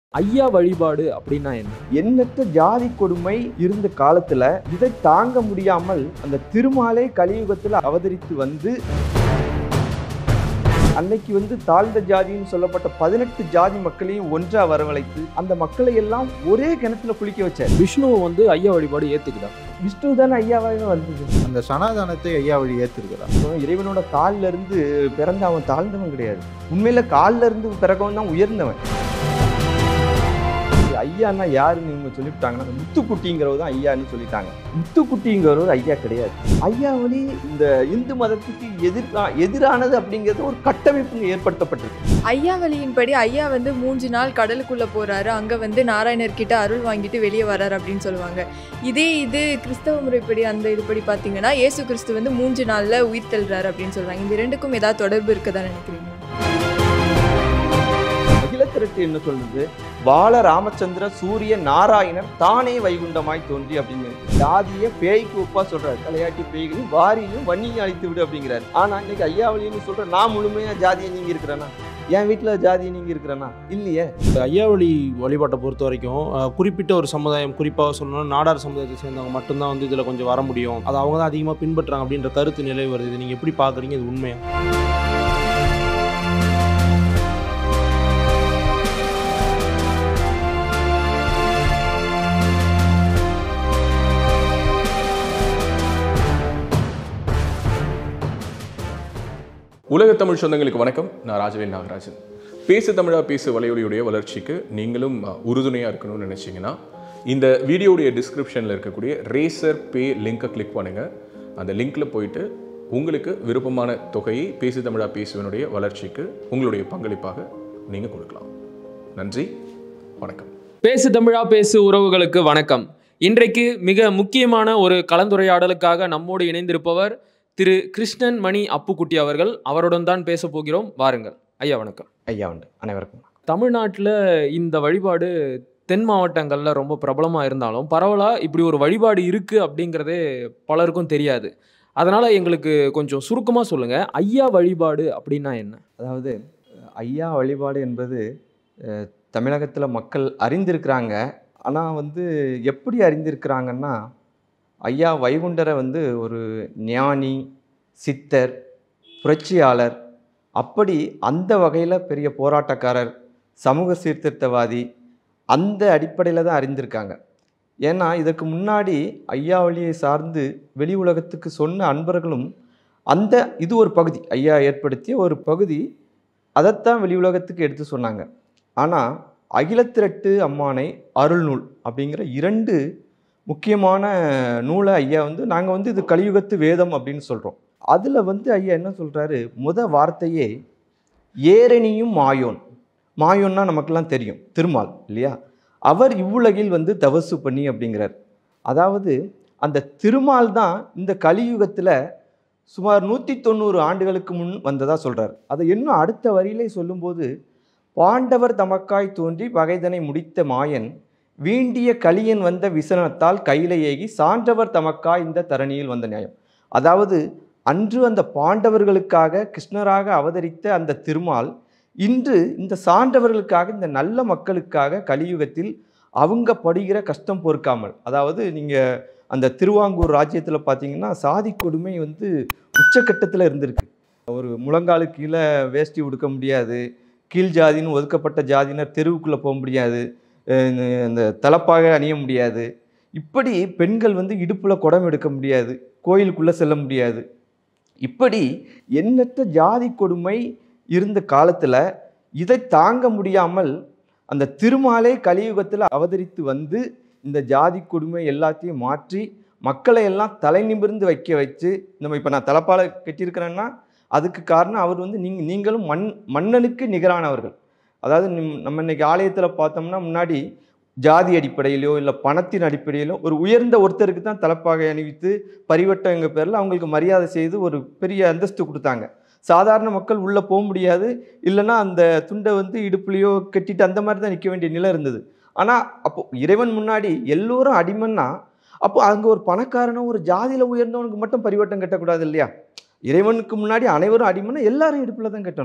ஐயா வழிபாடு அப்படின்னா என்ன எண்ணற்ற ஜாதி கொடுமை இருந்த காலத்துல இதை தாங்க முடியாமல் அந்த திருமாலே கலியுகத்துல அவதரித்து வந்து அன்னைக்கு வந்து தாழ்ந்த ஜாதின்னு சொல்லப்பட்ட பதினெட்டு ஜாதி மக்களையும் ஒன்றா வரவழைத்து அந்த மக்களை எல்லாம் ஒரே கிணத்துல குளிக்க வச்சார் விஷ்ணுவை வந்து ஐயா வழிபாடு ஏத்துக்குதா விஷ்ணு தானே ஐயாவாக வந்தது அந்த சனாதனத்தை ஐயா வழி ஏத்திருக்கிறா அவன் இறைவனோட கால்ல இருந்து பிறந்த அவன் தாழ்ந்தவன் கிடையாது உண்மையில கால்ல இருந்து பிறக்கவன் தான் உயர்ந்தவன் ஐயான்னா யாருன்னு இவங்க சொல்லிவிட்டாங்கன்னா அந்த முத்துக்குட்டிங்கிறவர் தான் ஐயான்னு சொல்லிட்டாங்க முத்துக்குட்டிங்கிறவர் ஐயா கிடையாது ஐயா வழி இந்த இந்து மதத்துக்கு எதிர்கா எதிரானது அப்படிங்கிறது ஒரு கட்டமைப்பு ஏற்படுத்தப்பட்டிருக்கு ஐயாவளியின்படி ஐயா வந்து மூன்று நாள் கடலுக்குள்ள போறாரு அங்க வந்து நாராயணர் கிட்ட அருள் வாங்கிட்டு வெளியே வராரு அப்படின்னு சொல்லுவாங்க இதே இது கிறிஸ்தவ முறைப்படி அந்த இதுபடி பாத்தீங்கன்னா இயேசு கிறிஸ்து வந்து மூன்று நாள்ல உயிர் தள்ளுறாரு அப்படின்னு சொல்றாங்க இந்த ரெண்டுக்கும் ஏதாவது தொடர்பு இருக்கதா நினைக்கிறீங்க அகிலத்திரட்டு என்ன சொல்றது பால ராமச்சந்திர சூரிய நாராயணர் தானே வைகுண்டமாய் தோன்றி அப்படிங்கிறது ஜாதிய பேய்க்கு ஒப்பா சொல்றாரு தலையாட்டி பேய்களையும் வாரியும் வன்னியும் அழித்து விடு அப்படிங்கிறாரு ஆனா இன்னைக்கு ஐயாவளின்னு சொல்ற நான் முழுமையா ஜாதியை நீங்க இருக்கிறேனா என் வீட்டுல ஜாதியை நீங்க இருக்கிறேனா இல்லையே இந்த ஐயாவளி வழிபாட்டை பொறுத்த வரைக்கும் அஹ், குறிப்பிட்ட ஒரு சமுதாயம் குறிப்பாக சொல்லணும்னா நாடார் சமுதாயத்தை சேர்ந்தவங்க மட்டும்தான் வந்து இதில் கொஞ்சம் வர முடியும் அது அவங்க தான் அதிகமாக பின்பற்றுறாங்க அப்படின்ற கருத்து நிலை வருது இது நீங்கள் எப்படி பார்க்குறீங்க இது உண்மையா உலக தமிழ் சொந்தங்களுக்கு வணக்கம் நான் ராஜவேல் நாகராஜன் பேசு தமிழா பேசு வலையொலியுடைய வளர்ச்சிக்கு நீங்களும் அஹ், உறுதுணையா இருக்கணும்னு நினைச்சீங்கன்னா இந்த வீடியோடைய டிஸ்கிரிப்ஷனில் இருக்கக்கூடிய ரேசர் பே லிங்கை கிளிக் பண்ணுங்க அந்த லிங்க்ல போயிட்டு உங்களுக்கு விருப்பமான தொகையை பேசு தமிழா பேசுவனுடைய வளர்ச்சிக்கு உங்களுடைய பங்களிப்பாக நீங்கள் கொடுக்கலாம் நன்றி வணக்கம் பேசு தமிழா பேசு உறவுகளுக்கு வணக்கம் இன்றைக்கு மிக முக்கியமான ஒரு கலந்துரையாடலுக்காக நம்மோடு இணைந்திருப்பவர் திரு கிருஷ்ணன் மணி அப்புக்குட்டி அவர்கள் அவருடன் தான் பேச போகிறோம் வாருங்கள் ஐயா வணக்கம் ஐயா உண்டு அனைவருக்கும் தமிழ்நாட்டில் இந்த வழிபாடு தென் மாவட்டங்களில் ரொம்ப பிரபலமாக இருந்தாலும் பரவலாக இப்படி ஒரு வழிபாடு இருக்குது அப்படிங்கிறதே பலருக்கும் தெரியாது அதனால் எங்களுக்கு கொஞ்சம் சுருக்கமாக சொல்லுங்கள் ஐயா வழிபாடு அப்படின்னா என்ன அதாவது ஐயா வழிபாடு என்பது தமிழகத்தில் மக்கள் அறிந்திருக்கிறாங்க ஆனால் வந்து எப்படி அறிந்திருக்கிறாங்கன்னா ஐயா வைகுண்டரை வந்து ஒரு ஞானி சித்தர் புரட்சியாளர் அப்படி அந்த வகையில் பெரிய போராட்டக்காரர் சமூக சீர்திருத்தவாதி அந்த அடிப்படையில் தான் அறிந்திருக்காங்க ஏன்னா இதற்கு முன்னாடி ஐயா வழியை சார்ந்து வெளி உலகத்துக்கு சொன்ன அன்பர்களும் அந்த இது ஒரு பகுதி ஐயா ஏற்படுத்திய ஒரு பகுதி அதைத்தான் வெளி உலகத்துக்கு எடுத்து சொன்னாங்க ஆனால் அகிலத்திரட்டு அம்மானை அருள்நூல் அப்படிங்கிற இரண்டு முக்கியமான நூலை ஐயா வந்து நாங்கள் வந்து இது கலியுகத்து வேதம் அப்படின்னு சொல்கிறோம் அதில் வந்து ஐயா என்ன சொல்கிறாரு முத வார்த்தையே ஏரணியும் மாயோன் மாயோன்னா நமக்கெல்லாம் தெரியும் திருமால் இல்லையா அவர் இவ்வுலகில் வந்து தவசு பண்ணி அப்படிங்கிறார் அதாவது அந்த திருமால் தான் இந்த கலியுகத்தில் சுமார் நூற்றி தொண்ணூறு ஆண்டுகளுக்கு முன் வந்ததாக சொல்கிறார் அதை இன்னும் அடுத்த வரியிலே சொல்லும்போது பாண்டவர் தமக்காய் தோன்றி பகைதனை முடித்த மாயன் வீண்டிய கலியன் வந்த விசனத்தால் கையில ஏகி சான்றவர் தமக்காய் இந்த தரணியில் வந்த நியாயம் அதாவது அன்று அந்த பாண்டவர்களுக்காக கிருஷ்ணராக அவதரித்த அந்த திருமால் இன்று இந்த சான்றவர்களுக்காக இந்த நல்ல மக்களுக்காக கலியுகத்தில் அவங்க படுகிற கஷ்டம் பொறுக்காமல் அதாவது நீங்கள் அந்த திருவாங்கூர் ராஜ்யத்தில் பார்த்தீங்கன்னா சாதி கொடுமை வந்து உச்சக்கட்டத்தில் இருந்திருக்கு ஒரு முழங்காலு கீழே வேஷ்டி உடுக்க முடியாது கீழ் ஜாதின்னு ஒதுக்கப்பட்ட ஜாதியினர் தெருவுக்குள்ளே போக முடியாது அஹ் இந்த தலப்பாக அணிய முடியாது இப்படி பெண்கள் வந்து இடுப்பில் குடம் எடுக்க முடியாது கோயிலுக்குள்ளே செல்ல முடியாது இப்படி எண்ணற்ற ஜாதி கொடுமை இருந்த காலத்தில் இதை தாங்க முடியாமல் அந்த திருமாலே கலியுகத்தில் அவதரித்து வந்து இந்த ஜாதி கொடுமை எல்லாத்தையும் மாற்றி மக்களை எல்லாம் தலை நிமிர்ந்து வைக்க வச்சு நம்ம இப்போ நான் தலப்பால கட்டியிருக்கிறேன்னா அதுக்கு காரணம் அவர் வந்து நீங்க நீங்களும் மண் மன்னனுக்கு நிகரானவர்கள் அதாவது நிம்- நம்ம இன்னைக்கு ஆலயத்தில் பார்த்தோம்னா முன்னாடி ஜாதி அடிப்படையிலோ இல்லை பணத்தின் அடிப்படையிலோ ஒரு உயர்ந்த ஒருத்தருக்கு தான் தலப்பாகை அணிவித்து பரிவட்டம் எங்கள் பேரில் அவங்களுக்கு மரியாதை செய்து ஒரு பெரிய அந்தஸ்து கொடுத்தாங்க சாதாரண மக்கள் உள்ளே போக முடியாது இல்லைன்னா அந்த துண்டை வந்து இடுப்புலையோ கட்டிட்டு அந்த மாதிரி தான் நிற்க வேண்டிய நிலை இருந்தது ஆனால் அப்போ இறைவன் முன்னாடி எல்லோரும் அடிமன்னா அப்போ அங்கே ஒரு பணக்காரனோ ஒரு ஜாதியில் உயர்ந்தவனுக்கு மட்டும் பரிவட்டம் கட்டக்கூடாது இல்லையா இறைவனுக்கு முன்னாடி அனைவரும் அடிமன்னா எல்லாரும் இடுப்பில் தான் கட்டணும்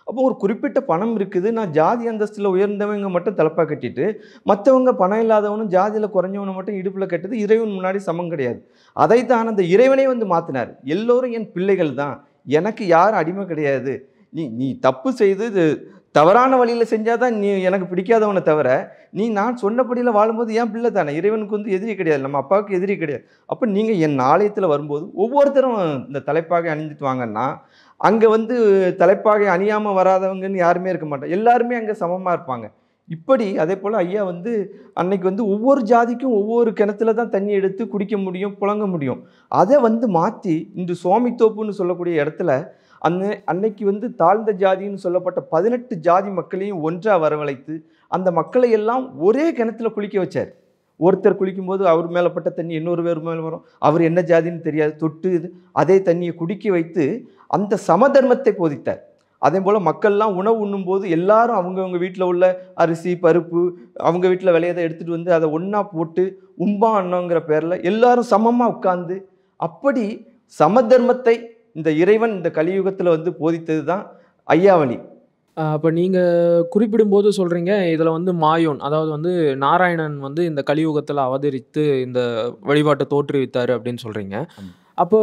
அப்போ ஒரு குறிப்பிட்ட பணம் இருக்குது நான் ஜாதி அந்தஸ்தில் உயர்ந்தவங்க மட்டும் தலைப்பா கட்டிட்டு மற்றவங்க பணம் இல்லாதவனும் ஜாதியில் குறைஞ்சவனை மட்டும் இடுப்பில் கட்டுறது இறைவன் முன்னாடி சமம் கிடையாது அதைத்தான் அந்த இறைவனே வந்து மாற்றினார் எல்லோரும் என் பிள்ளைகள் தான் எனக்கு யாரும் அடிமை கிடையாது நீ நீ தப்பு செய்து இது தவறான வழியில் செஞ்சால் தான் நீ எனக்கு பிடிக்காதவனை தவிர நீ நான் சொன்னபடியில் வாழும்போது என் பிள்ளை தானே இறைவனுக்கு வந்து எதிரி கிடையாது நம்ம அப்பாவுக்கு எதிரி கிடையாது அப்போ நீங்கள் என் ஆலயத்தில் வரும்போது ஒவ்வொருத்தரும் இந்த தலைப்பாகை அணிஞ்சிட்டு வாங்கன்னா அங்கே வந்து தலைப்பாகை அணியாமல் வராதவங்கன்னு யாருமே இருக்க மாட்டாங்க எல்லாருமே அங்கே சமமாக இருப்பாங்க இப்படி அதே போல் ஐயா வந்து அன்னைக்கு வந்து ஒவ்வொரு ஜாதிக்கும் ஒவ்வொரு கிணத்துல தான் தண்ணி எடுத்து குடிக்க முடியும் புழங்க முடியும் அதை வந்து மாற்றி இந்த சுவாமித்தோப்புன்னு சொல்லக்கூடிய இடத்துல அன்னை அன்னைக்கு வந்து தாழ்ந்த ஜாதின்னு சொல்லப்பட்ட பதினெட்டு ஜாதி மக்களையும் ஒன்றா வரவழைத்து அந்த மக்களை எல்லாம் ஒரே கிணத்துல குளிக்க வச்சார் ஒருத்தர் குளிக்கும்போது அவர் மேலே பட்ட தண்ணி இன்னொரு பேர் மேலே வரும் அவர் என்ன ஜாதின்னு தெரியாது தொட்டு இது அதே தண்ணியை குடிக்க வைத்து அந்த சமதர்மத்தை போதித்தார் அதே போல் மக்கள்லாம் உணவு உண்ணும்போது எல்லாரும் அவங்கவங்க வீட்டில் உள்ள அரிசி பருப்பு அவங்க வீட்டில் விளையதை எடுத்துகிட்டு வந்து அதை ஒன்றா போட்டு உம்பா அன்னங்கிற பேரில் எல்லாரும் சமமாக உட்கார்ந்து அப்படி சமதர்மத்தை இந்த இறைவன் இந்த கலியுகத்தில் வந்து போதித்தது தான் ஐயாவளி அப்போ நீங்கள் குறிப்பிடும்போது சொல்கிறீங்க இதில் வந்து மாயோன் அதாவது வந்து நாராயணன் வந்து இந்த கலியுகத்தில் அவதரித்து இந்த வழிபாட்டை தோற்றுவித்தார் அப்படின்னு சொல்கிறீங்க ஆமா. அப்போ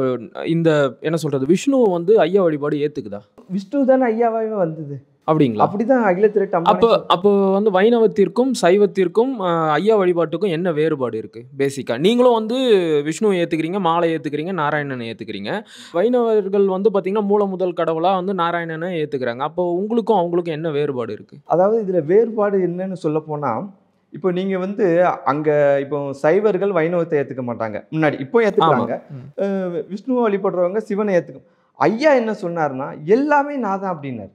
இந்த என்ன சொல்கிறது விஷ்ணு வந்து ஐயா வழிபாடு ஏற்றுக்குதா விஷ்ணு தானே ஐயாவாகவே வந்தது அப்படிங்களா அப்படிதான் அகில திரட்டு அப்போ அம்மானே அப்போ வந்து வைணவத்திற்கும் சைவத்திற்கும் ஆஹ், ஐயா வழிபாட்டுக்கும் என்ன வேறுபாடு இருக்கு பேசிக்கா நீங்களும் வந்து விஷ்ணுவை ஏத்துக்கிறீங்க மாலை ஏத்துக்கிறீங்க நாராயணனை ஏத்துக்கிறீங்க வைணவர்கள் வந்து பாத்தீங்கன்னா மூல முதல் கடவுளா வந்து நாராயணனை ஏத்துக்கிறாங்க அப்போ உங்களுக்கும் அவங்களுக்கும் என்ன வேறுபாடு இருக்கு அதாவது இதில் வேறுபாடு என்னன்னு சொல்ல போனால் இப்போ நீங்கள் வந்து அங்கே இப்போ சைவர்கள் வைணவத்தை ஏற்றுக்க மாட்டாங்க முன்னாடி இப்போ ஏற்றுக்கிறாங்க ம். அஹ் விஷ்ணுவை வழிபடுறவங்க சிவனை ஏற்றுக்க ஐயா என்ன சொன்னார்னா எல்லாமே நான் தான் அப்படின்னார்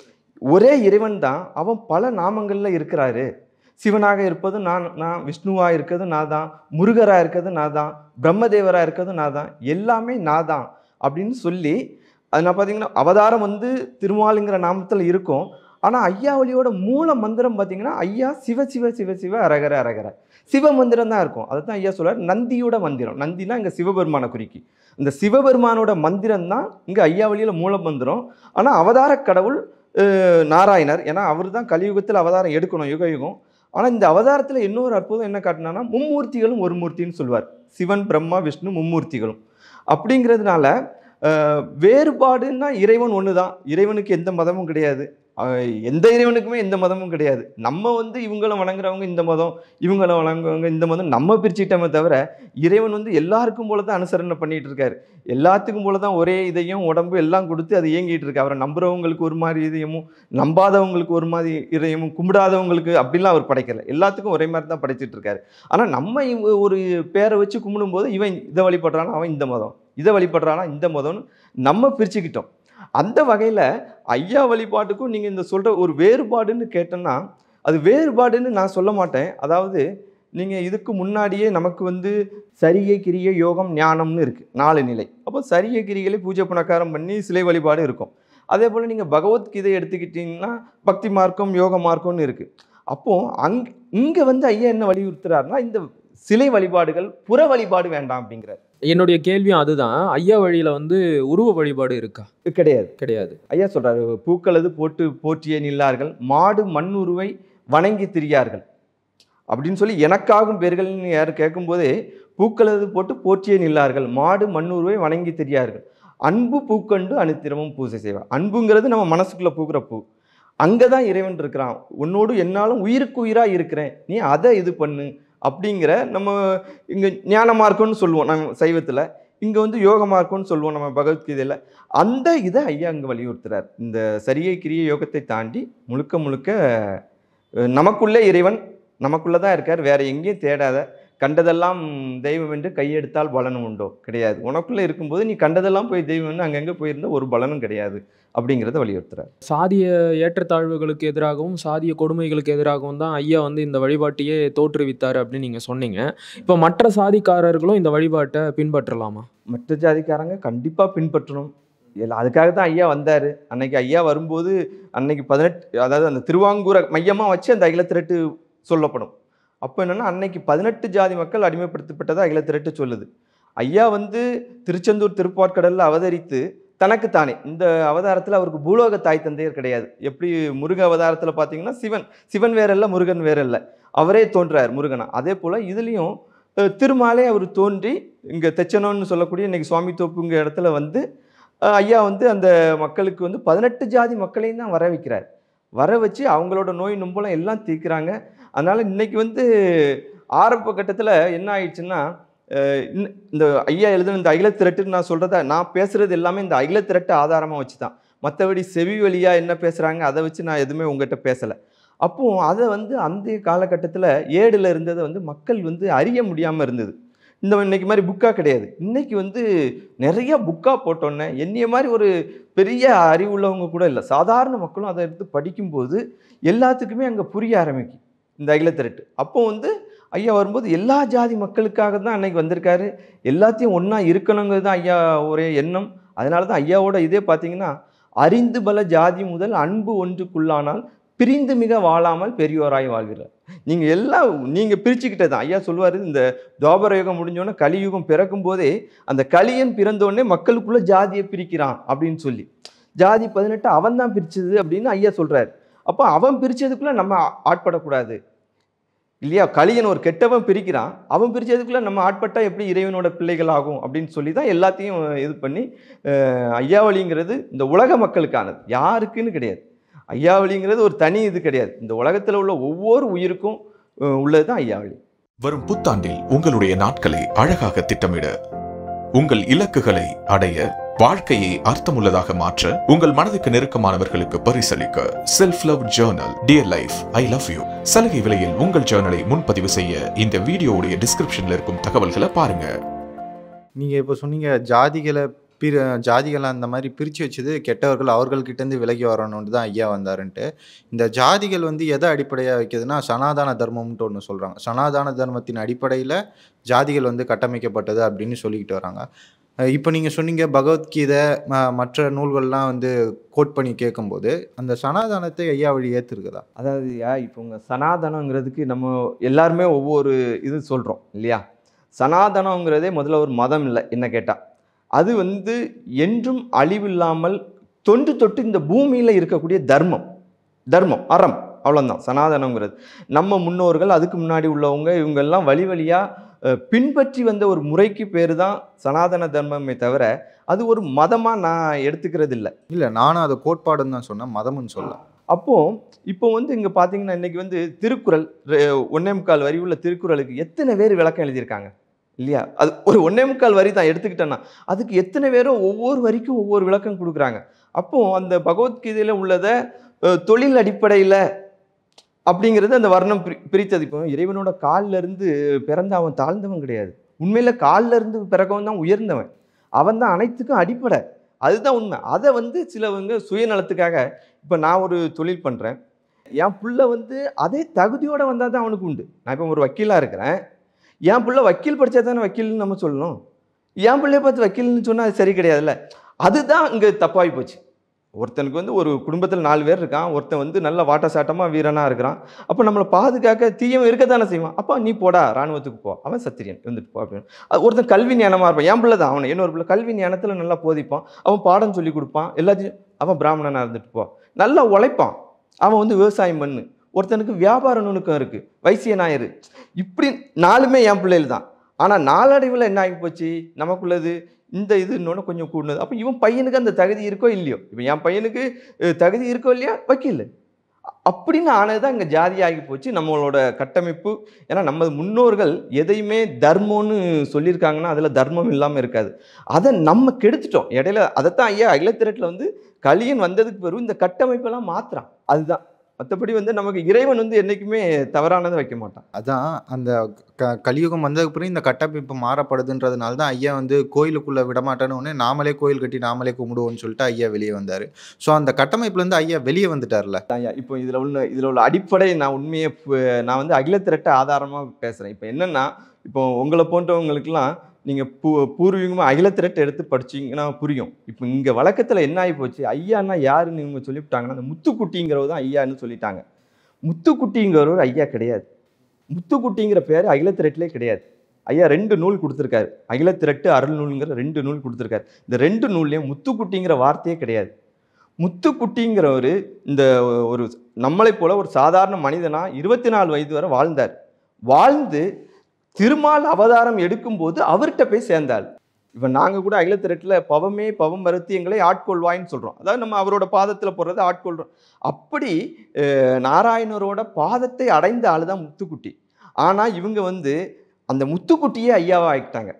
ஒரே இறைவன் தான் அவன் பல நாமங்களில் இருக்கிறாரு சிவனாக இருப்பது நான் நான் விஷ்ணுவாக இருக்கிறது நான் தான் முருகராக இருக்கிறது நான் தான் பிரம்மதேவராக இருக்கிறது நான் தான் எல்லாமே நான் தான் அப்படின்னு சொல்லி அது நான் பார்த்தீங்கன்னா அவதாரம் வந்து திருமாலுங்கிற நாமத்தில் இருக்கும் ஆனால் ஐயாவளியோட மூல மந்திரம் பார்த்தீங்கன்னா ஐயா சிவ சிவ சிவ சிவ அரகர அரகர சிவ மந்திரம் தான் இருக்கும் அதை தான் ஐயா சொல்றார் நந்தியோட மந்திரம் நந்தினா இங்கே சிவபெருமான குறிக்கி இந்த சிவபெருமானோட மந்திரம் தான் இங்கே ஐயாவளியில் மூல மந்திரம் ஆனால் அவதார கடவுள் அஹ், நாராயணர் ஏன்னா அவர் தான் கலியுகத்தில் அவதாரம் எடுக்கணும் யுக யுகம் ஆனால் இந்த அவதாரத்தில் இன்னொரு அற்புதம் என்ன காட்டினான்னா மும்மூர்த்திகளும் ஒரு மூர்த்தின்னு சொல்வார் சிவன் பிரம்மா விஷ்ணு மும்மூர்த்திகளும் அப்படிங்கிறதுனால அஹ், வேறுபாடுன்னா இறைவன் ஒன்று தான் இறைவனுக்கு எந்த மதமும் கிடையாது அஹ், எந்த இறைவனுக்குமே எந்த மதமும் கிடையாது நம்ம வந்து இவங்கள வணங்குறவங்க இந்த மதம் இவங்கள வணங்குறவங்க இந்த மதம் நம்ம பிரிச்சுக்கிட்டோமே தவிர இறைவன் வந்து எல்லாருக்கும் போல தான் அனுசரணை பண்ணிட்டு இருக்காரு எல்லாத்துக்கும் போல தான் ஒரே இதயம் உடம்பு எல்லாம் கொடுத்து அது இயங்கிட்டு இருக்கு அவரை நம்புறவங்களுக்கு ஒரு மாதிரி இதயமும் நம்பாதவங்களுக்கு ஒரு மாதிரி இதயமும் கும்பிடாதவங்களுக்கு அப்படிலாம் அவர் படைக்கல எல்லாத்துக்கும் ஒரே மாதிரி தான் படைச்சிட்டு இருக்காரு ஆனால் நம்ம இவ- ஒரு பேரை வச்சு கும்பிடும்போது இவன் இதை வழிபடுறானா அவன் இந்த மதம் இதை வழிபடுறானா இந்த மதம்னு நம்ம பிரிச்சுக்கிட்டோம் அந்த வகையில் ஐயா வழிபாட்டுக்கும் நீங்கள் இந்த சொல்கிற ஒரு வேறுபாடுன்னு கேட்டோன்னா அது வேறுபாடுன்னு நான் சொல்ல மாட்டேன் அதாவது நீங்கள் இதுக்கு முன்னாடியே நமக்கு வந்து சரியை கிரியை யோகம் ஞானம்னு இருக்குது நாலு நிலை அப்போ சரியை கிரிகளை பூஜை புனக்காரம் பண்ணி சிலை வழிபாடு இருக்கும் அதே போல் நீங்கள் பகவத்கீதை எடுத்துக்கிட்டிங்கன்னா பக்தி மார்க்கம் யோக மார்க்கம்னு இருக்குது அப்போது அங் இங்கே வந்து ஐயா என்ன வலியுறுத்துறாருன்னா இந்த சிலை வழிபாடுகள் புற வழிபாடு வேண்டாம் அப்படிங்கிறார் என்னுடைய கேள்வியும் அதுதான் ஐயா வழியில வந்து உருவ வழிபாடு இருக்கா கிடையாது கிடையாது ஐயா சொல்றாரு பூக்களது போட்டு போற்றியே நில்லார்கள் மாடு மண்ணுருவை வணங்கி திரியார்கள் அப்படின்னு சொல்லி எனக்காகும் பேர்கள்னு யார் கேட்கும்போதே பூக்களது போட்டு போற்றியே நில்லார்கள் மாடு மண்ணுருவை வணங்கி திரியார்கள் அன்பு பூக்கண்டு அனுத்திரமும் பூஜை செய்வார் அன்புங்கிறது நம்ம மனசுக்குள்ள பூக்கிற பூ அங்கே தான் இறைவன் இருக்கிறான் உன்னோடு என்னாலும் உயிருக்கு உயிராக இருக்கிறேன் நீ அதை இது பண்ணு அப்படிங்கிற நம்ம இங்கே ஞான மார்க்கம்னு சொல்லுவோம் நம்ம சைவத்தில் இங்கே வந்து யோக மார்க்கம்னு சொல்லுவோம் நம்ம பகவத்கீதையில் அந்த இதை ஐயா அங்கே வலியுறுத்துறார் இந்த சரியை கிரிய யோகத்தை தாண்டி முழுக்க முழுக்க அஹ், நமக்குள்ளே இறைவன் நமக்குள்ளே தான் இருக்கார் வேற எங்கேயும் தேடாத கண்டதெல்லாம் தெய்வம் என்று கையெடுத்தால் பலனும் உண்டோ கிடையாது உனக்குள்ளே இருக்கும்போது நீ கண்டதெல்லாம் போய் தெய்வம்னு அங்கங்கே போயிருந்த ஒரு பலனும் கிடையாது அப்படிங்கிறத வலியுறுத்துறார் சாதிய ஏற்றத்தாழ்வுகளுக்கு எதிராகவும் சாதிய கொடுமைகளுக்கு எதிராகவும் தான் ஐயா வந்து இந்த வழிபாட்டையே தோற்றுவித்தார் அப்படின்னு நீங்க சொன்னீங்க இப்போ மற்ற சாதிக்காரர்களும் இந்த வழிபாட்டை பின்பற்றலாமா மற்ற ஜாதிக்காரங்க கண்டிப்பாக பின்பற்றணும் எல்லா அதுக்காக தான் ஐயா வந்தார் அன்னைக்கு ஐயா வரும்போது அன்னைக்கு பதினெட்டு அதாவது அந்த திருவாங்கூரை மையமாக வச்சு அந்த அகில திரட்டு சொல்லப்படும் அப்போ என்னென்னா அன்னைக்கு பதினெட்டு ஜாதி மக்கள் அடிமைப்படுத்தப்பட்டதை அகில திரட்டு சொல்லுது ஐயா வந்து திருச்செந்தூர் திருப்பாற்கடலில் அவதரித்து தனக்குத்தானே இந்த அவதாரத்தில் அவருக்கு பூலோக தாய் தந்தையர் கிடையாது எப்படி முருக அவதாரத்தில் பார்த்தீங்கன்னா சிவன் சிவன் வேற இல்லை முருகன் வேற இல்லை அவரே தோன்றார் முருகனா அதே போல் இதுலேயும் திருமாலே அவர் தோன்றி இங்கே தெச்சனோன்னு சொல்லக்கூடிய இன்னைக்கு சுவாமி தோப்புங்க இடத்துல வந்து அஹ், ஐயா வந்து அந்த மக்களுக்கு வந்து பதினெட்டு ஜாதி மக்களையும் தான் வர வைக்கிறார் வர வச்சு அவங்களோட நோய் நொம்பலம் எல்லாம் தீர்க்குறாங்க அதனால் இன்னைக்கு வந்து ஆரம்ப கட்டத்தில் என்ன ஆயிடுச்சுன்னா அஹ், இன்ன- இந்த ஐயா எழுதுன இந்த அகில திரட்டுன்னு நான் சொல்கிறத நான் பேசுகிறது எல்லாமே இந்த அகில திரட்டு ஆதாரமாக வச்சு தான் மற்றபடி செவி வழியாக என்ன பேசுகிறாங்க அதை வச்சு நான் எதுவுமே உங்ககிட்ட பேசலை அப்போ அதை வந்து அந்த காலகட்டத்தில் ஏடில் இருந்ததை வந்து மக்கள் வந்து அறிய முடியாமல் இருந்தது இந்த இன்னைக்கு மாதிரி புக்காக கிடையாது இன்னைக்கு வந்து நிறைய புக்காக போட்டோன்னே என்னைய மாதிரி ஒரு பெரிய அறிவுள்ளவங்க கூட இல்லை சாதாரண மக்களும் அதை எடுத்து படிக்கும்போது எல்லாத்துக்குமே அங்கே புரிய ஆரம்பிக்கும் இந்த அகில திரட்டு அப்போ வந்து ஐயா வரும்போது எல்லா ஜாதி மக்களுக்காக தான் அன்னைக்கு வந்திருக்காரு எல்லாத்தையும் ஒன்றா இருக்கணுங்கிறது தான் ஐயா ஒரே எண்ணம் அதனால தான் ஐயாவோட இதே பார்த்தீங்கன்னா அறிந்து பல ஜாதி முதல் அன்பு ஒன்றுக்குள்ளானால் பிரிந்து மிக வாழாமல் பெரியோராய் வாழ்கிறார் நீங்கள் எல்லாம் நீங்கள் பிரிச்சுக்கிட்டது தான் ஐயா சொல்லுவார் இந்த துவாபர யுகம் முடிஞ்சோடனே கலியுகம் பிறக்கும் போதே அந்த கலியன் பிறந்தோடனே மக்களுக்குள்ள ஜாதியை பிரிக்கிறான் அப்படின்னு சொல்லி ஜாதி பதினெட்டு அவன் தான் பிரிச்சது அப்படின்னு ஐயா சொல்றாரு அப்போ அவன் பிரிச்சதுக்குள்ள நம்ம ஆ- ஆட்படக்கூடாது இல்லையா கலியன் ஒரு கெட்டவன் பிரிக்கிறான் அவன் பிரிச்சதுக்குள்ள நம்ம ஆட்பட்டா எப்படி இறைவனோட பிள்ளைகள் ஆகும் அப்படின்னு சொல்லி தான் எல்லாத்தையும் இது பண்ணி அஹ், ஐயாவளிங்கிறது இந்த உலக மக்களுக்கானது யாருக்குன்னு கிடையாது ஐயாவளிங்கிறது ஒரு தனி இது கிடையாது இந்த உலகத்தில் உள்ள ஒவ்வொரு உயிருக்கும் அஹ், உள்ளது தான் ஐயாவளி வரும் புத்தாண்டில் உங்களுடைய நாட்களை அழகாக திட்டமிட உங்கள் இலக்குகளை அடைய வாழ்க்கையை அர்த்தமுள்ளதாக மாற்ற உங்கள் மனதுக்கு நெருக்கமானவர்களுக்கு பரிசளிக்க self love journal dear life I love you சலுகை விலையில் உங்கள் ஜேர்னலை முன்பதிவு செய்ய இந்த வீடியோவுடைய டிஸ்கிரிப்ஷன்ல இருக்கும் தகவல்களை பாருங்க நீங்கள் இப்போ சொன்னீங்க ஜாதிகளை பிற ஜாதிகளை அந்த மாதிரி பிரித்து வச்சது கெட்டவர்கள் அவர்கள்கிட்டேருந்து விலகி வரணும்னு தான் ஐயா வந்தாருன்ட்டு இந்த ஜாதிகள் வந்து எதை அடிப்படையாக வைக்குதுன்னா சனாதன தர்மம்ன்ட்டு ஒன்று சொல்கிறாங்க சனாதன தர்மத்தின் அடிப்படையில் ஜாதிகள் வந்து கட்டமைக்கப்பட்டது அப்படின்னு சொல்லிக்கிட்டு வராங்க அஹ் இப்போ நீங்கள் சொன்னீங்க பகவத்கீதை ம- மற்ற நூல்கள்லாம் வந்து கோட் பண்ணி கேட்கும்போது அந்த சனாதனத்தை ஐயா வழி ஏற்றுருக்குதா அதாவது யா இப்போ உங்கள் சனாதனங்கிறதுக்கு நம்ம எல்லாருமே ஒவ்வொரு இது சொல்கிறோம் இல்லையா சனாதனங்கிறதே முதல்ல ஒரு மதம் இல்லை என்ன கேட்டால் அது வந்து என்றும் அழிவில்லாமல் தொன்று தொட்டு இந்த பூமியில் இருக்கக்கூடிய தர்மம் தர்மம் அறம் அவ்வளோதான் சனாதனங்கிறது நம்ம முன்னோர்கள் அதுக்கு முன்னாடி உள்ளவங்க இவங்கெல்லாம் வழி வழியாக பின்பற்றி வந்த ஒரு முறைக்கு பேர் தான் சனாதன தர்மமே தவிர அது ஒரு மதமாக நான் எடுத்துக்கிறது இல்லை இல்லை நானும் அதை கோட்பாடுன்னு தான் சொன்னேன் மதம்னு சொல்ல அப்போ இப்போ வந்து இங்கே பார்த்தீங்கன்னா இன்னைக்கு வந்து திருக்குறள் ரெ- ஒண்ணே முக்கால் வரி உள்ள திருக்குறளுக்கு எத்தனை பேர் விளக்கம் எழுதியிருக்காங்க இல்லையா அது ஒரு ஒண்ணே முக்கால் வரி தான் எடுத்துக்கிட்டேன்னா அதுக்கு எத்தனை பேரும் ஒவ்வொரு வரிக்கும் ஒவ்வொரு விளக்கம் கொடுக்குறாங்க அப்போ அந்த பகவத்கீதையில் உள்ளதை அஹ், தொழில் அடிப்படையில் அப்படிங்கிறது அந்த வர்ணம் பிரி பிரித்தது இப்போ இறைவனோட கால்ல இருந்து பிறந்த அவன் தாழ்ந்தவன் கிடையாது உண்மையில கால்ல இருந்து பிறக்கவன் தான் உயர்ந்தவன் அவன் தான் அனைத்துக்கும் அடிப்படை அதுதான் உண்மை அதை வந்து சிலவங்க சுயநலத்துக்காக இப்போ நான் ஒரு தொழில் பண்ணுறேன் என் புள்ள வந்து அதே தகுதியோடு வந்தால் தான் அவனுக்கு உண்டு நான் இப்போ ஒரு வக்கீலாக இருக்கிறேன் என் புள்ள வக்கீல் படித்தா தானே வக்கீல்னு நம்ம சொல்லணும் என் பிள்ளைய பார்த்து வக்கீல்னு சொன்னால் அது சரி கிடையாதுல்ல அதுதான் இங்கே தப்பாகி போச்சு ஒருத்தனுக்கு வந்து ஒரு குடும்பத்தில் நாலு பேர் இருக்கான் ஒருத்தன் வந்து நல்ல வாட்ட சாட்டமாக வீரனாக இருக்கிறான் அப்போ நம்மளை பாதுகாக்க தீயவன் இருக்க தானே செய்வான் அப்போ நீ போடா ராணுவத்துக்கு போ அவன் சத்திரியன் வந்துட்டு போ அப்படின்னு அது ஒருத்தன் கல்வி ஞானமாக இருப்பான் என் பிள்ளை தான் அவனை இன்னொரு பிள்ளை கல்வி ஞானத்தில் நல்லா போதிப்பான் அவன் பாடம் சொல்லி கொடுப்பான் எல்லாத்தையும் அவன் பிராமணனாக இருந்துட்டு போ நல்லா உழைப்பான் அவன் வந்து விவசாயம் பண்ணு ஒருத்தனுக்கு வியாபார நுணுக்கம் இருக்குது வைசிய ஞாயிறு இப்படி நாலுமே என் பிள்ளைகள் தான் ஆனால் நாளடைவில் என்ன ஆகி போச்சு நமக்குள்ளது இந்த இது இன்னொன்று கொஞ்சம் கூடுனது அப்போ இவன் பையனுக்கு அந்த தகுதி இருக்கோ இல்லையோ இப்போ என் பையனுக்கு அஹ், தகுதி இருக்கோ இல்லையா வக்கீல் அப்படின்னு ஆனது தான் இங்கே ஜாதி ஆகி போச்சு நம்மளோட கட்டமைப்பு ஏன்னா நம்ம முன்னோர்கள் எதையுமே தர்மம்னு சொல்லியிருக்காங்கன்னா அதில் தர்மம் இல்லாமல் இருக்காது அதை நம்ம கெடுத்துட்டோம் இடையில அதைத்தான் ஐயா அகிலத்திரட்டில் வந்து கலியன் வந்ததுக்கு பிறகு இந்த கட்டமைப்பெல்லாம் மாத்துறான் அதுதான் மற்றபடி வந்து நமக்கு இறைவன் வந்து என்றைக்குமே தவறானதை வைக்க மாட்டான் அதான் அந்த க கலியுகம் வந்ததுக்கு பிறகு இந்த கட்டமைப்பு மாறப்படுதுன்றதுனால தான் ஐயா வந்து கோயிலுக்குள்ளே விடமாட்டேன்னு உடனே நாமளே கோயில் கட்டி நாமளே கும்பிடுவோம்னு சொல்லிட்டு ஐயா வெளியே வந்தார் ஸோ அந்த கட்டமைப்புலேருந்து ஐயா வெளியே வந்துட்டார்ல ஐயா இப்போ இதில் உள்ள இதில் உள்ள அடிப்படை நான் உண்மையை பு- நான் வந்து அகிலத்திரட்ட ஆதாரமாக பேசுகிறேன் இப்போ என்னென்னா இப்போ உங்களை போன்றவங்களுக்கெல்லாம் நீங்கள் பூ பூர்வீகமாக அகிலத்திரட்டை எடுத்து படிச்சீங்கன்னா புரியும் இப்போ இங்கே வழக்கத்தில் என்ன ஆகி போச்சு ஐயான்னா யாருன்னு இவங்க சொல்லிவிட்டாங்கன்னா அந்த முத்துக்குட்டிங்கிறவர் தான் ஐயான்னு சொல்லிட்டாங்க முத்துக்குட்டிங்கிறவர் ஐயா கிடையாது முத்துக்குட்டிங்கிற பேர் அகிலத்திரட்டிலே கிடையாது ஐயா ரெண்டு நூல் கொடுத்துருக்காரு அகிலத்திரட்டு அருள் நூல்ங்கிற ரெண்டு நூல் கொடுத்துருக்காரு இந்த ரெண்டு நூல்லையும் முத்துக்குட்டிங்கிற வார்த்தையே கிடையாது முத்துக்குட்டிங்கிறவர் இந்த ஒரு நம்மளைப் போல ஒரு சாதாரண மனிதனா இருபத்தி நாலு வயது வரை வாழ்ந்தார் வாழ்ந்து திருமால் அவதாரம் எடுக்கும்போது அவர்கிட்ட போய் சேர்ந்தாள் இப்போ நாங்கள் கூட அகிலத்திரட்டில் பவமே பவம் மறுத்து எங்களை ஆட்கொள்வாயின்னு சொல்கிறோம் அதாவது நம்ம அவரோட பாதத்தில் போடுறது ஆட்கொள்கிறோம் அப்படி அஹ், நாராயணரோட பாதத்தை அடைந்த ஆள் தான் முத்துக்குட்டி ஆனால் இவங்க வந்து அந்த முத்துக்குட்டியே ஐயாவா ஆக்கிட்டாங்க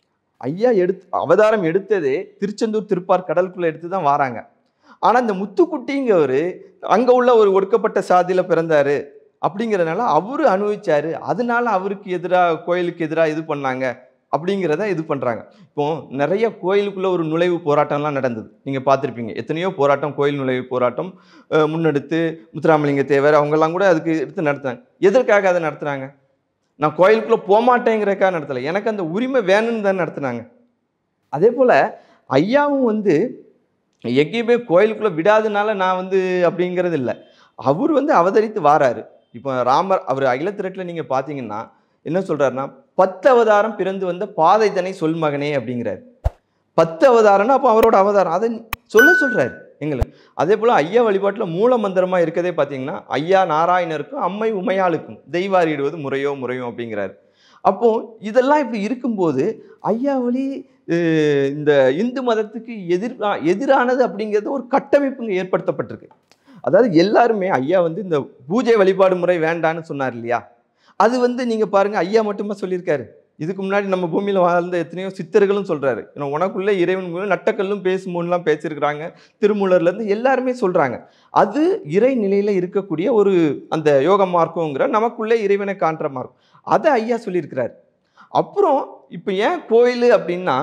ஐயா எடுத்து அவதாரம் எடுத்ததே திருச்செந்தூர் திருப்பார் கடலுக்குள்ளே எடுத்து தான் வாராங்க ஆனால் இந்த முத்துக்குட்டிங்கிறவர் அங்கே உள்ள ஒரு ஒடுக்கப்பட்ட சாதியில் பிறந்தாரு அப்படிங்கிறதுனால அவரு அனுபவிச்சாரு அதனால அவருக்கு எதிராக கோயிலுக்கு எதிராக இது பண்ணாங்க அப்படிங்கிறத இது பண்ணுறாங்க இப்போ நிறைய கோயிலுக்குள்ள ஒரு நுழைவு போராட்டம்லாம் நடந்தது நீங்கள் பார்த்துருப்பீங்க எத்தனையோ போராட்டம் கோயில் நுழைவு போராட்டம் அஹ், முன்னெடுத்து முத்துராமலிங்க தேவர் அவங்கெல்லாம் கூட அதுக்கு எடுத்து நடத்துனாங்க எதற்காக அதை நடத்துனாங்க நான் கோயிலுக்குள்ளே போகமாட்டேங்கிறக்காக நடத்தலை எனக்கு அந்த உரிமை வேணும்னு தான் நடத்துனாங்க அதே போல் ஐயாவும் வந்து எங்கேயுமே கோயிலுக்குள்ளே விடாதனால நான் வந்து அப்படிங்கிறது இல்லை அவர் வந்து அவதரித்து வாராரு இப்போ ராமர் அவர் அகிலத்திரட்டில் நீங்கள் பார்த்தீங்கன்னா என்ன சொல்கிறாருன்னா பத்து அவதாரம் பிறந்து வந்த பாதைதனை சொல் மகனே அப்படிங்கிறார் பத்து அவதாரம்னா அப்போ அவரோட அவதாரம் அதை சொல்ல சொல்கிறார் எங்களுக்கு அதே போல் ஐயா வழிபாட்டில் மூல மந்திரமாக இருக்கதே பார்த்தீங்கன்னா ஐயா நாராயணருக்கும் அம்மை உமையாளுக்கும் தெய்வாரிடுவது முறையோ முறையோ அப்படிங்கிறார் அப்போ இதெல்லாம் இப்படி இருக்கும்போது ஐயா வழி அஹ், இந்த இந்து மதத்துக்கு எதிர் எதிரானது அப்படிங்கிறது ஒரு கட்டமைப்பு இங்கே ஏற்படுத்தப்பட்டிருக்கு அதாவது எல்லாருமே ஐயா வந்து இந்த பூஜை வழிபாடு முறை வேண்டான்னு சொன்னார் இல்லையா அது வந்து நீங்கள் பாருங்க ஐயா மட்டுமா சொல்லியிருக்காரு இதுக்கு முன்னாடி நம்ம பூமியில் வாழ்ந்த எத்தனையோ சித்தர்களும் சொல்றாரு ஏன்னா உனக்குள்ளே இறைவன் மூலம் நட்டக்கல்லும் பேசுமோன்னுலாம் பேசியிருக்கிறாங்க திருமூலர்லேருந்து எல்லாருமே சொல்றாங்க அது இறை நிலையில் இருக்கக்கூடிய ஒரு அந்த யோக மார்க்கங்கிற நமக்குள்ளே இறைவனை காண்ற மார்க்கம் அதை ஐயா சொல்லியிருக்கிறாரு அப்புறம் இப்போ ஏன் கோயில் அப்படின்னா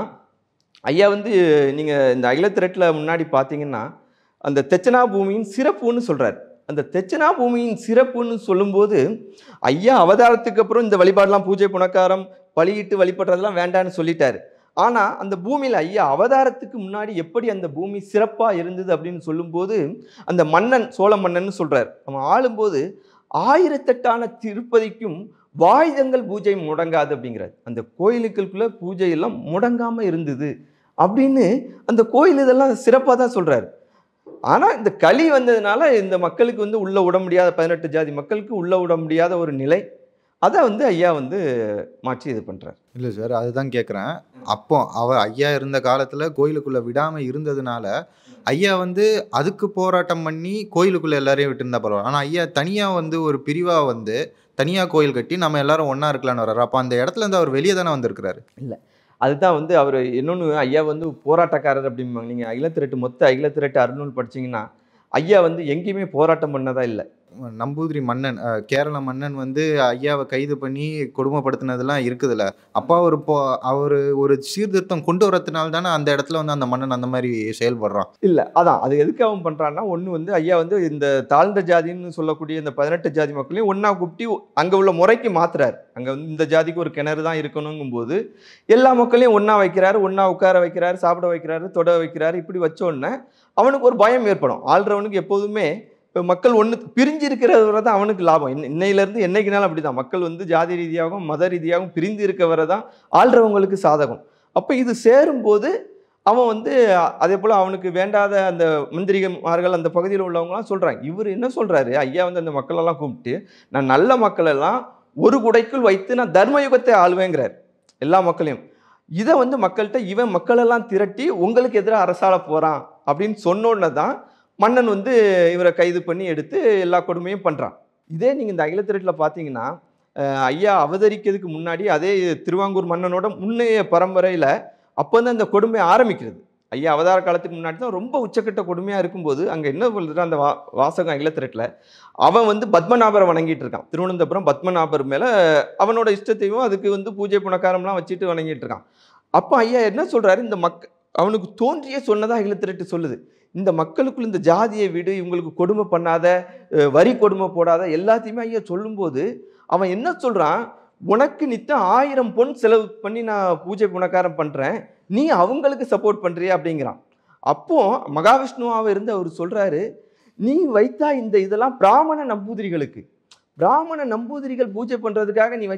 ஐயா வந்து நீங்கள் இந்த அகிலத்திரட்டில் முன்னாடி பார்த்தீங்கன்னா அந்த தெச்சனா பூமியின் சிறப்புன்னு சொல்றாரு அந்த தெச்சனா பூமியின் சிறப்புன்னு சொல்லும்போது ஐயா அவதாரத்துக்கு அப்புறம் இந்த வழிபாடெல்லாம் பூஜை புனக்காரம் பலியிட்டு வழிபடுறதெல்லாம் வேண்டான்னு சொல்லிட்டாரு ஆனால் அந்த பூமியில் ஐயா அவதாரத்துக்கு முன்னாடி எப்படி அந்த பூமி சிறப்பாக இருந்தது அப்படின்னு சொல்லும்போது அந்த மன்னன் சோழ மன்னன் சொல்றார் அவன் ஆளும்போது ஆயிரத்தெட்டான திருப்பதிக்கும் வாயுதங்கள் பூஜை முடங்காது அப்படிங்கிறார் அந்த கோயிலுக்குள்ள பூஜை எல்லாம் முடங்காம இருந்தது அப்படின்னு அந்த கோயில் இதெல்லாம் சிறப்பாக தான் சொல்றாரு ஆனால் இந்த களி வந்ததுனால இந்த மக்களுக்கு வந்து உள்ள விட முடியாத பதினெட்டு ஜாதி மக்களுக்கு உள்ள விட முடியாத ஒரு நிலை அதை வந்து ஐயா வந்து மாற்றி இது பண்றாரு இல்லை சார் அதுதான் கேட்குறேன் அப்போ அவர் ஐயா இருந்த காலத்தில் கோயிலுக்குள்ளே விடாமல் இருந்ததுனால ஐயா வந்து அதுக்கு போராட்டம் பண்ணி கோயிலுக்குள்ளே எல்லாரையும் விட்டுருந்தா பரவாயில்ல ஆனால் ஐயா தனியாக வந்து ஒரு பிரிவாக வந்து தனியாக கோயில் கட்டி நம்ம எல்லாரும் ஒன்றா இருக்கலாம்னு வர்றாரு அப்போ அந்த இடத்துல இருந்து அவர் வெளியே தானே வந்திருக்கிறாரு அதுதான் வந்து அவர் இன்னொன்று ஐயா வந்து போராட்டக்காரர் அப்படிம்பாங்க நீங்கள் அகிலத்திரட்டு மொத்த அகிலத்திரட்டு அருநூல் படிச்சீங்கன்னா ஐயா வந்து எங்கேயுமே போராட்டம் பண்ணதா இல்லை நம்பூதிரி மன்னன் அஹ், கேரள மன்னன் வந்து ஐயாவை கைது பண்ணி கொடுமைப்படுத்தினதெல்லாம் இருக்குதுல்ல அப்போ அவர் இப்போ அவர் ஒரு சீர்திருத்தம் கொண்டு வரதுனால தானே அந்த இடத்துல வந்து அந்த மன்னன் அந்த மாதிரி செயல்படுறான் இல்லை அதான் அது எதுக்கு அவன் பண்ணுறான்னா ஒன்று வந்து ஐயா வந்து இந்த தாழ்ந்த ஜாதின்னு சொல்லக்கூடிய இந்த பதினெட்டு ஜாதி மக்களையும் ஒன்றா கூப்பிட்டு அங்கே உள்ள முறைக்கு மாத்துறாரு அங்கே வந்து இந்த ஜாதிக்கு ஒரு கிணறு தான் இருக்கணுங்கும்போது எல்லா மக்களையும் ஒன்றா வைக்கிறாரு ஒன்றா உட்கார வைக்கிறாரு சாப்பிட வைக்கிறாரு தொட வைக்கிறாரு இப்படி வச்ச உடனே அவனுக்கு ஒரு பயம் ஏற்படும் ஆள்றவனுக்கு எப்போதுமே இப்போ மக்கள் ஒன்று பிரிஞ்சு இருக்கிறது வரை தான் அவனுக்கு லாபம் இன்ன- இன்னையிலேருந்து என்னைக்குனாலும் அப்படி தான் மக்கள் வந்து ஜாதி ரீதியாகவும் மத ரீதியாகவும் பிரிந்து இருக்க வரை தான் ஆள்றவங்களுக்கு சாதகம் அப்போ இது சேரும்போது அவன் வந்து அ- அதே போல் அவனுக்கு வேண்டாத அந்த மந்திரிகமார்கள் அந்த பகுதியில் உள்ளவங்கலாம் சொல்கிறாங்க இவர் என்ன சொல்கிறாரு ஐயா வந்து அந்த மக்களெல்லாம் கூப்பிட்டு நான் நல்ல மக்களெல்லாம் ஒரு குடைக்குள் வைத்து நான் தர்மயுகத்தை ஆளுவேங்கிறார் எல்லா மக்களையும் இதை வந்து மக்கள்கிட்ட இவன் மக்களெல்லாம் திரட்டி உங்களுக்கு எதிராக அரசாள போகிறான் அப்படின்னு சொன்னோடனே தான் மன்னன் வந்து இவரை கைது பண்ணி எடுத்து எல்லா கொடுமையும் பண்ணுறான் இதே நீங்கள் இந்த அகிலத்திரட்டில் பார்த்தீங்கன்னா அஹ், ஐயா அவதரிக்கிறதுக்கு முன்னாடி அதே திருவாங்கூர் மன்னனோட முன்னைய பரம்பரையில் அப்போ தான் இந்த கொடுமை ஆரம்பிக்கிறது ஐயா அவதார காலத்துக்கு முன்னாடி தான் ரொம்ப உச்சக்கட்ட கொடுமையாக இருக்கும்போது அங்கே என்ன சொல்றது அந்த வா வாசகம் அகிலத்திரட்டில் அவன் வந்து பத்மநாபரை வணங்கிட்டு இருக்கான் திருவனந்தபுரம் பத்மநாபர் மேலே அவனோட இஷ்டத்தையும் அதுக்கு வந்து பூஜை புனக்காரம்லாம் வச்சுட்டு வணங்கிட்டு இருக்கான் அப்போ ஐயா என்ன சொல்றாரு இந்த மக் அவனுக்கு தோன்றிய சொன்னதா அகிலத்திரட்டு சொல்லுது இந்த மக்களுக்குள்ள இந்த ஜாதியை விடு இவங்களுக்கு கொடுமை பண்ணாத அஹ், வரி கொடுமை போடாத எல்லாத்தையுமே ஐயா சொல்லும்போது அவன் என்ன சொல்றான் உனக்கு நித்தம் ஆயிரம் பொன் செலவு பண்ணி நான் பூஜை புனக்காரம் பண்றேன் நீ அவங்களுக்கு சப்போர்ட் பண்றியா அப்படிங்கிறான் அப்போ மகாவிஷ்ணுவாக இருந்து அவர் சொல்றாரு நீ வைத்தா இந்த இதெல்லாம் பிராமண நம்பூதிரிகளுக்கு பிராமண நம்பூதிரிகள் பூஜை பண்றதுக்காக நீ வைத்தா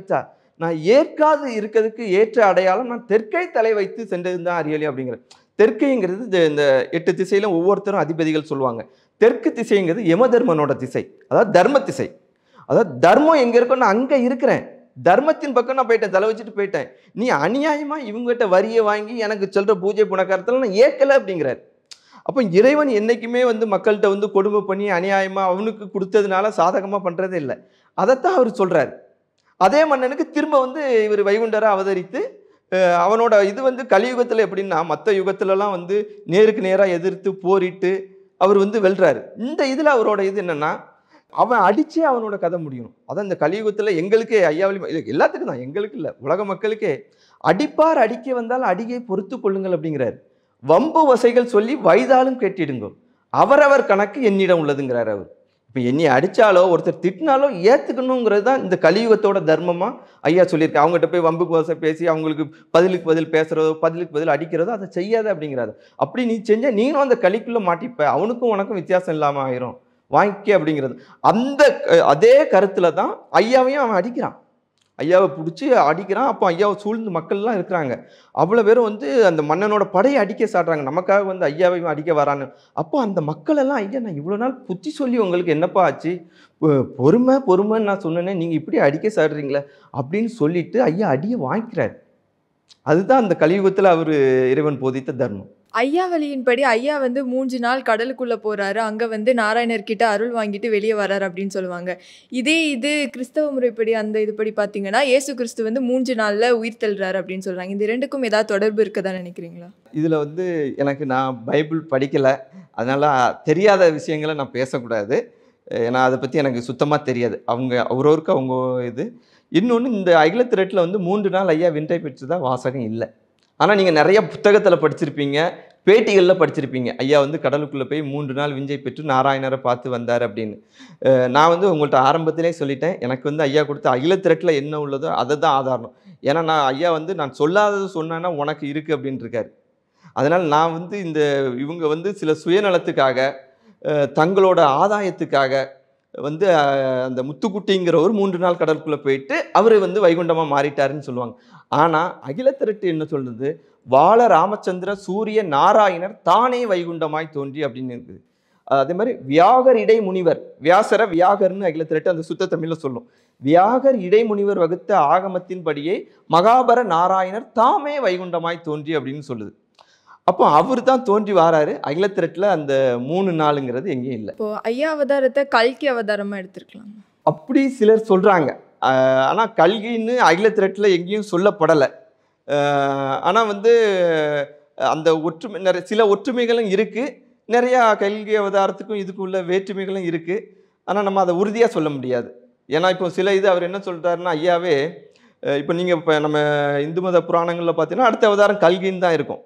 நான் ஏற்காது இருக்கிறதுக்கு ஏற்ற அடையாளம் நான் தெற்கை தலை வைத்து சென்றது தான் அறியலி அப்படிங்கிற தெற்கைங்கிறது இந்த- இந்த எட்டு திசையிலும் ஒவ்வொருத்தரும் அதிபதிகள் சொல்லுவாங்க தெற்கு திசைங்கிறது யமதர்மனோட திசை அதாவது தர்ம திசை அதாவது தர்மம் எங்க இருக்கோ நான் அங்க இருக்கிறேன் தர்மத்தின் பக்கம் நான் போயிட்டேன் தலை வச்சுட்டு போயிட்டேன் நீ அநியாயமா இவங்ககிட்ட வரியை வாங்கி எனக்கு சொல்ற பூஜை புனக்காரத்தில் நான் ஏற்கலை அப்படிங்கிறார் அப்போ இறைவன் என்னைக்குமே வந்து மக்கள்கிட்ட வந்து கொடுமை பண்ணி அநியாயமா அவனுக்கு கொடுத்ததுனால சாதகமா பண்றதே இல்லை அதைத்தான் அவர் சொல்றாரு அதே மன்னனுக்கு திரும்ப வந்து இவர் வைகுண்டரை அவதரித்து அஹ், அவனோட இது வந்து கலியுகத்தில் எப்படின்னா மற்ற யுகத்துலலாம் வந்து நேருக்கு நேராக எதிர்த்து போரிட்டு அவர் வந்து வெல்றாரு இந்த இதில் அவரோட இது என்னன்னா அவன் அடிச்சே அவனோட கதை முடியணும் அதான் இந்த கலியுகத்தில் எங்களுக்கே ஐயாவளி இல்லை எல்லாத்துக்கும் தான் எங்களுக்கு இல்லை உலக மக்களுக்கே அடிப்பார் அடிக்க வந்தால் அடியை பொறுத்து கொள்ளுங்கள் அப்படிங்கிறார் வம்பு வசைகள் சொல்லி வயதாலும் கேட்டிடுங்கள் அவரவர் கணக்கு என்னிடம் உள்ளதுங்கிறார் அவர் இப்போ என்னை அடித்தாலோ ஒருத்தர் திட்டினாலோ ஏற்றுக்கணுங்கிறது தான் இந்த கலியுகத்தோட தர்மமாக ஐயா சொல்லியிருக்கேன் அவங்ககிட்ட போய் வம்புக்கு வசை பேசி அவங்களுக்கு பதிலுக்கு பதில் பேசுகிறதோ பதிலுக்கு பதில் அடிக்கிறதோ அதை செய்யாத அப்படிங்கிறாரு அப்படி நீ செஞ்ச நீனும் அந்த கலிக்குள்ளே மாட்டிப்ப அவனுக்கும் உனக்கும் வித்தியாசம் இல்லாமல் ஆயிரும் வாங்கிக்க அப்படிங்கிறது அந்த அஹ், அதே கருத்தில் தான் ஐயாவையும் அவன் அடிக்கிறான் ஐயாவை பிடிச்சி அடிக்கிறான் அப்போ ஐயாவை சூழ்ந்து மக்கள்லாம் இருக்கிறாங்க அவ்வளோ பேரும் வந்து அந்த மன்னனோட படையை அடிக்க சாட்டுறாங்க நமக்காக வந்து ஐயாவையும் அடிக்க வரான்னு அப்போ அந்த மக்கள் எல்லாம் ஐயா நான் இவ்வளோ நாள் புத்தி சொல்லி உங்களுக்கு என்னப்பா ஆச்சு பொ- பொறுமை பொறுமைன்னு நான் சொன்னேனே நீங்கள் இப்படி அடிக்க சாடுறீங்களே அப்படின்னு சொல்லிட்டு ஐயா அடியை வாங்கிக்கிறார் அதுதான் அந்த கலியுகத்தில் அவர் இறைவன் போதித்த தர்மம் ஐயா வழியின்படி ஐயா வந்து மூன்று நாள் கடலுக்குள்ள போறாரு அங்க வந்து நாராயணர் கிட்ட அருள் வாங்கிட்டு வெளியே வராரு அப்படின்னு சொல்லுவாங்க இதே இது கிறிஸ்தவ முறைப்படி அந்த இதுபடி பாத்தீங்கன்னா இயேசு கிறிஸ்து வந்து மூன்று நாள்ல உயிர் தெள்றாரு அப்படின்னு சொல்றாங்க இந்த ரெண்டுக்கும் ஏதாவது தொடர்பு இருக்கதா நினைக்கிறீங்களா இதில் வந்து எனக்கு நான் பைபிள் படிக்கலை அதனால் தெரியாத விஷயங்களை நான் பேசக்கூடாது ஏன்னா அதை பற்றி எனக்கு சுத்தமாக தெரியாது அவங்க அவரவருக்கு அவங்க இது இன்னொன்று இந்த அகிலத்திரட்டில் வந்து மூன்று நாள் ஐயா விண்டை பெற்றதா வாசகம் இல்லை ஆனால் நீங்கள் நிறைய புத்தகத்தில் படிச்சிருப்பீங்க பேட்டிகளில் படிச்சிருப்பீங்க ஐயா வந்து கடலுக்குள்ளே போய் மூன்று நாள் விஞ்சை பெற்று நாராயணரை பார்த்து வந்தார் அப்படின்னு அஹ் நான் வந்து உங்கள்கிட்ட ஆரம்பத்திலே சொல்லிட்டேன் எனக்கு வந்து ஐயா கொடுத்த அகிலத்திரட்டில் என்ன உள்ளதோ அதை தான் ஆதாரம் ஏன்னா நான் ஐயா வந்து நான் சொல்லாதது சொன்னேன்னா உனக்கு இருக்குது அப்படின்னு இருக்காரு அதனால் நான் வந்து இந்த இவங்க வந்து சில சுயநலத்துக்காக அஹ், தங்களோட ஆதாயத்துக்காக வந்து அஹ், அந்த முத்துக்குட்டிங்கிற ஒரு மூன்று நாள் கடலுக்குள்ளே போயிட்டு அவர் வந்து வைகுண்டமாக மாறிட்டாருன்னு சொல்லுவாங்க ஆனால் அகிலத்திரட்டு என்ன சொல்றது வாழ ராமச்சந்திர சூரிய நாராயணர் தானே வைகுண்டமாய் தோன்றி அப்படின்னு இருக்குது அஹ், அதே மாதிரி வியாகர் இடை முனிவர் வியாசர வியாகர்னு அகிலத்திரட்டு அந்த சுத்த தமிழில் சொல்லும் வியாகர் இடைமுனிவர் வகுத்த ஆகமத்தின்படியே மகாபர நாராயணர் தாமே வைகுண்டமாய் தோன்றி அப்படின்னு சொல்லுது அப்போ அவர் தான் தோன்றி வாராரு அகிலத்திரட்டில் அந்த மூணு நாளுங்கிறது எங்கேயும் இல்லை இப்போ ஐயா அவதாரத்தை கல்கி அவதாரமா எடுத்திருக்கலாம் அப்படி சிலர் சொல்கிறாங்க ஆனால் கல்கின்னு அகிலத்திரட்டில் எங்கேயும் சொல்லப்படலை ஆனால் வந்து அந்த ஒற்றுமை நிறைய சில ஒற்றுமைகளும் இருக்குது நிறையா கல்கி அவதாரத்துக்கும் இதுக்கு உள்ள வேற்றுமைகளும் இருக்குது ஆனால் நம்ம அதை உறுதியாக சொல்ல முடியாது ஏன்னா இப்போ சில இது அவர் என்ன சொல்கிறாருன்னா ஐயாவே இப்போ நீங்கள் இப்போ நம்ம இந்து மத புராணங்களில் பார்த்தீங்கன்னா அடுத்த அவதாரம் கல்கின்னு தான் இருக்கும்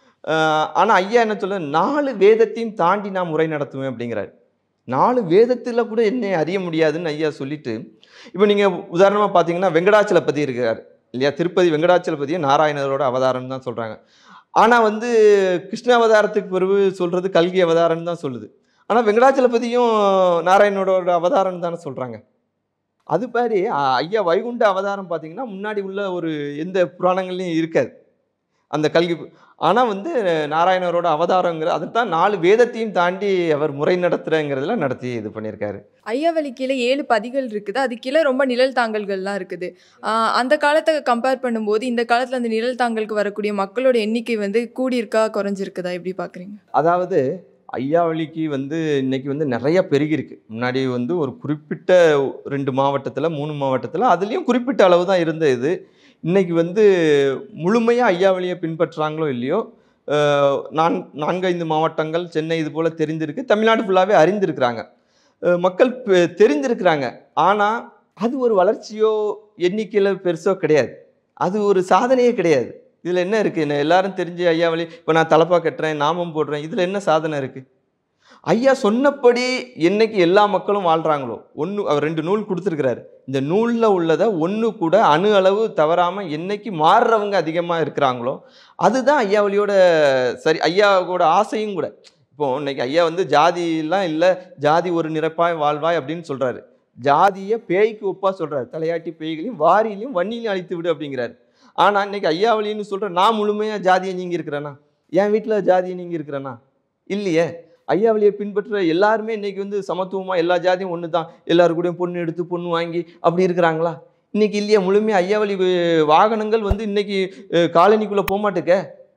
ஆனால் ஐயா என்ன சொல்ல நாலு வேதத்தையும் தாண்டி நான் முறை நடத்துவேன் அப்படிங்கிறாரு நாலு வேதத்தில் கூட என்னை அறிய முடியாதுன்னு ஐயா சொல்லிட்டு இப்போ நீங்கள் உதாரணமாக பார்த்தீங்கன்னா வெங்கடாச்சலபதி இருக்கார் இல்லையா திருப்பதி வெங்கடாச்சலபதியை நாராயணரோட அவதாரம் தான் சொல்கிறாங்க ஆனால் வந்து கிருஷ்ண அவதாரத்துக்கு பிறகு சொல்கிறது கல்கி அவதாரம்னு தான் சொல்லுது ஆனால் வெங்கடாச்சலபதியும் நாராயணனோட அவதாரம் தானே சொல்கிறாங்க அது மாதிரி அ- ஐயா வைகுண்ட அவதாரம் பார்த்தீங்கன்னா முன்னாடி உள்ள ஒரு எந்த புராணங்கள்லையும் இருக்காது அந்த கல்கி ஆனால் வந்து நாராயணரோட அவதாரங்கிற அதுதான் நாலு வேதத்தையும் தாண்டி அவர் முறை நடத்துகிறங்கிறதுல நடத்தி இது பண்ணியிருக்காரு ஐயாவளி கீழே ஏழு பதிகள் இருக்குது அது கீழே ரொம்ப நிழல் தாங்கல்கள்லாம் இருக்குது ஆஹ் அந்த காலத்தை கம்பேர் பண்ணும்போது இந்த காலத்தில் அந்த நிழல் தாங்கலுக்கு வரக்கூடிய மக்களோட எண்ணிக்கை வந்து கூடியிருக்கா குறைஞ்சிருக்குதா எப்படி பார்க்குறீங்க அதாவது ஐயாவளிக்கு வந்து இன்னைக்கு வந்து நிறைய பெருகிருக்கு முன்னாடி வந்து ஒரு குறிப்பிட்ட ரெண்டு மாவட்டத்தில் மூணு மாவட்டத்தில் அதுலேயும் குறிப்பிட்ட அளவு தான் இருந்த இது இன்னைக்கு வந்து முழுமையாக ஐயாவளியை பின்பற்றுறாங்களோ இல்லையோ அஹ், நான் நான்கைந்து மாவட்டங்கள் சென்னை இது போல் தெரிஞ்சிருக்கு தமிழ்நாடு ஃபுல்லாகவே அறிந்திருக்கிறாங்க அஹ், மக்கள் பெ- தெரிஞ்சிருக்கிறாங்க ஆனால் அது ஒரு வளர்ச்சியோ எண்ணிக்கையில் பெருசோ கிடையாது அது ஒரு சாதனையே கிடையாது இதில் என்ன இருக்குது என்ன எல்லாரும் தெரிஞ்சு ஐயாவளி இப்போ நான் தலப்பா கட்டுறேன் நாமம் போடுறேன் இதில் என்ன சாதனை இருக்குது ஐயா சொன்னபடி என்னைக்கு எல்லா மக்களும் வாழ்கிறாங்களோ ஒன்று அவர் ரெண்டு நூல் கொடுத்துருக்கிறாரு இந்த நூலில் உள்ளதை ஒன்று கூட அணு அளவு தவறாமல் என்னைக்கு மாறுறவங்க அதிகமாக இருக்கிறாங்களோ அதுதான் ஐயாவளியோட சரி ஐயாவோட ஆசையும் கூட இப்போ இன்னைக்கு ஐயா வந்து ஜாதிலாம் இல்லை ஜாதி ஒரு நிரப்பாய் வாழ்வாய் அப்படின்னு சொல்கிறாரு ஜாதியை பேய்க்கு ஒப்பா சொல்றாரு தலையாட்டி பேய்களையும் வாரியிலையும் வன்னியிலையும் அழித்து விடு அப்படிங்கிறாரு ஆனா இன்னைக்கு ஐயாவளின்னு சொல்ற நான் முழுமையா ஜாதியை நீங்கி இருக்கிறேனா என் வீட்டுல ஜாதியை நீங்கி இருக்கிறேனா இல்லையே ஐயாவளியை பின்பற்ற எல்லாருமே இன்னைக்கு வந்து சமத்துவமா எல்லா ஜாதியும் ஒன்று தான் எல்லாரு கூடயும் பொண்ணு எடுத்து பொண்ணு வாங்கி அப்படி இருக்கிறாங்களா இன்னைக்கு இல்லையா முழுமையா ஐயாவளி வு- வாகனங்கள் வந்து இன்னைக்கு அஹ், காலனிக்குள்ள போக மாட்டுக்க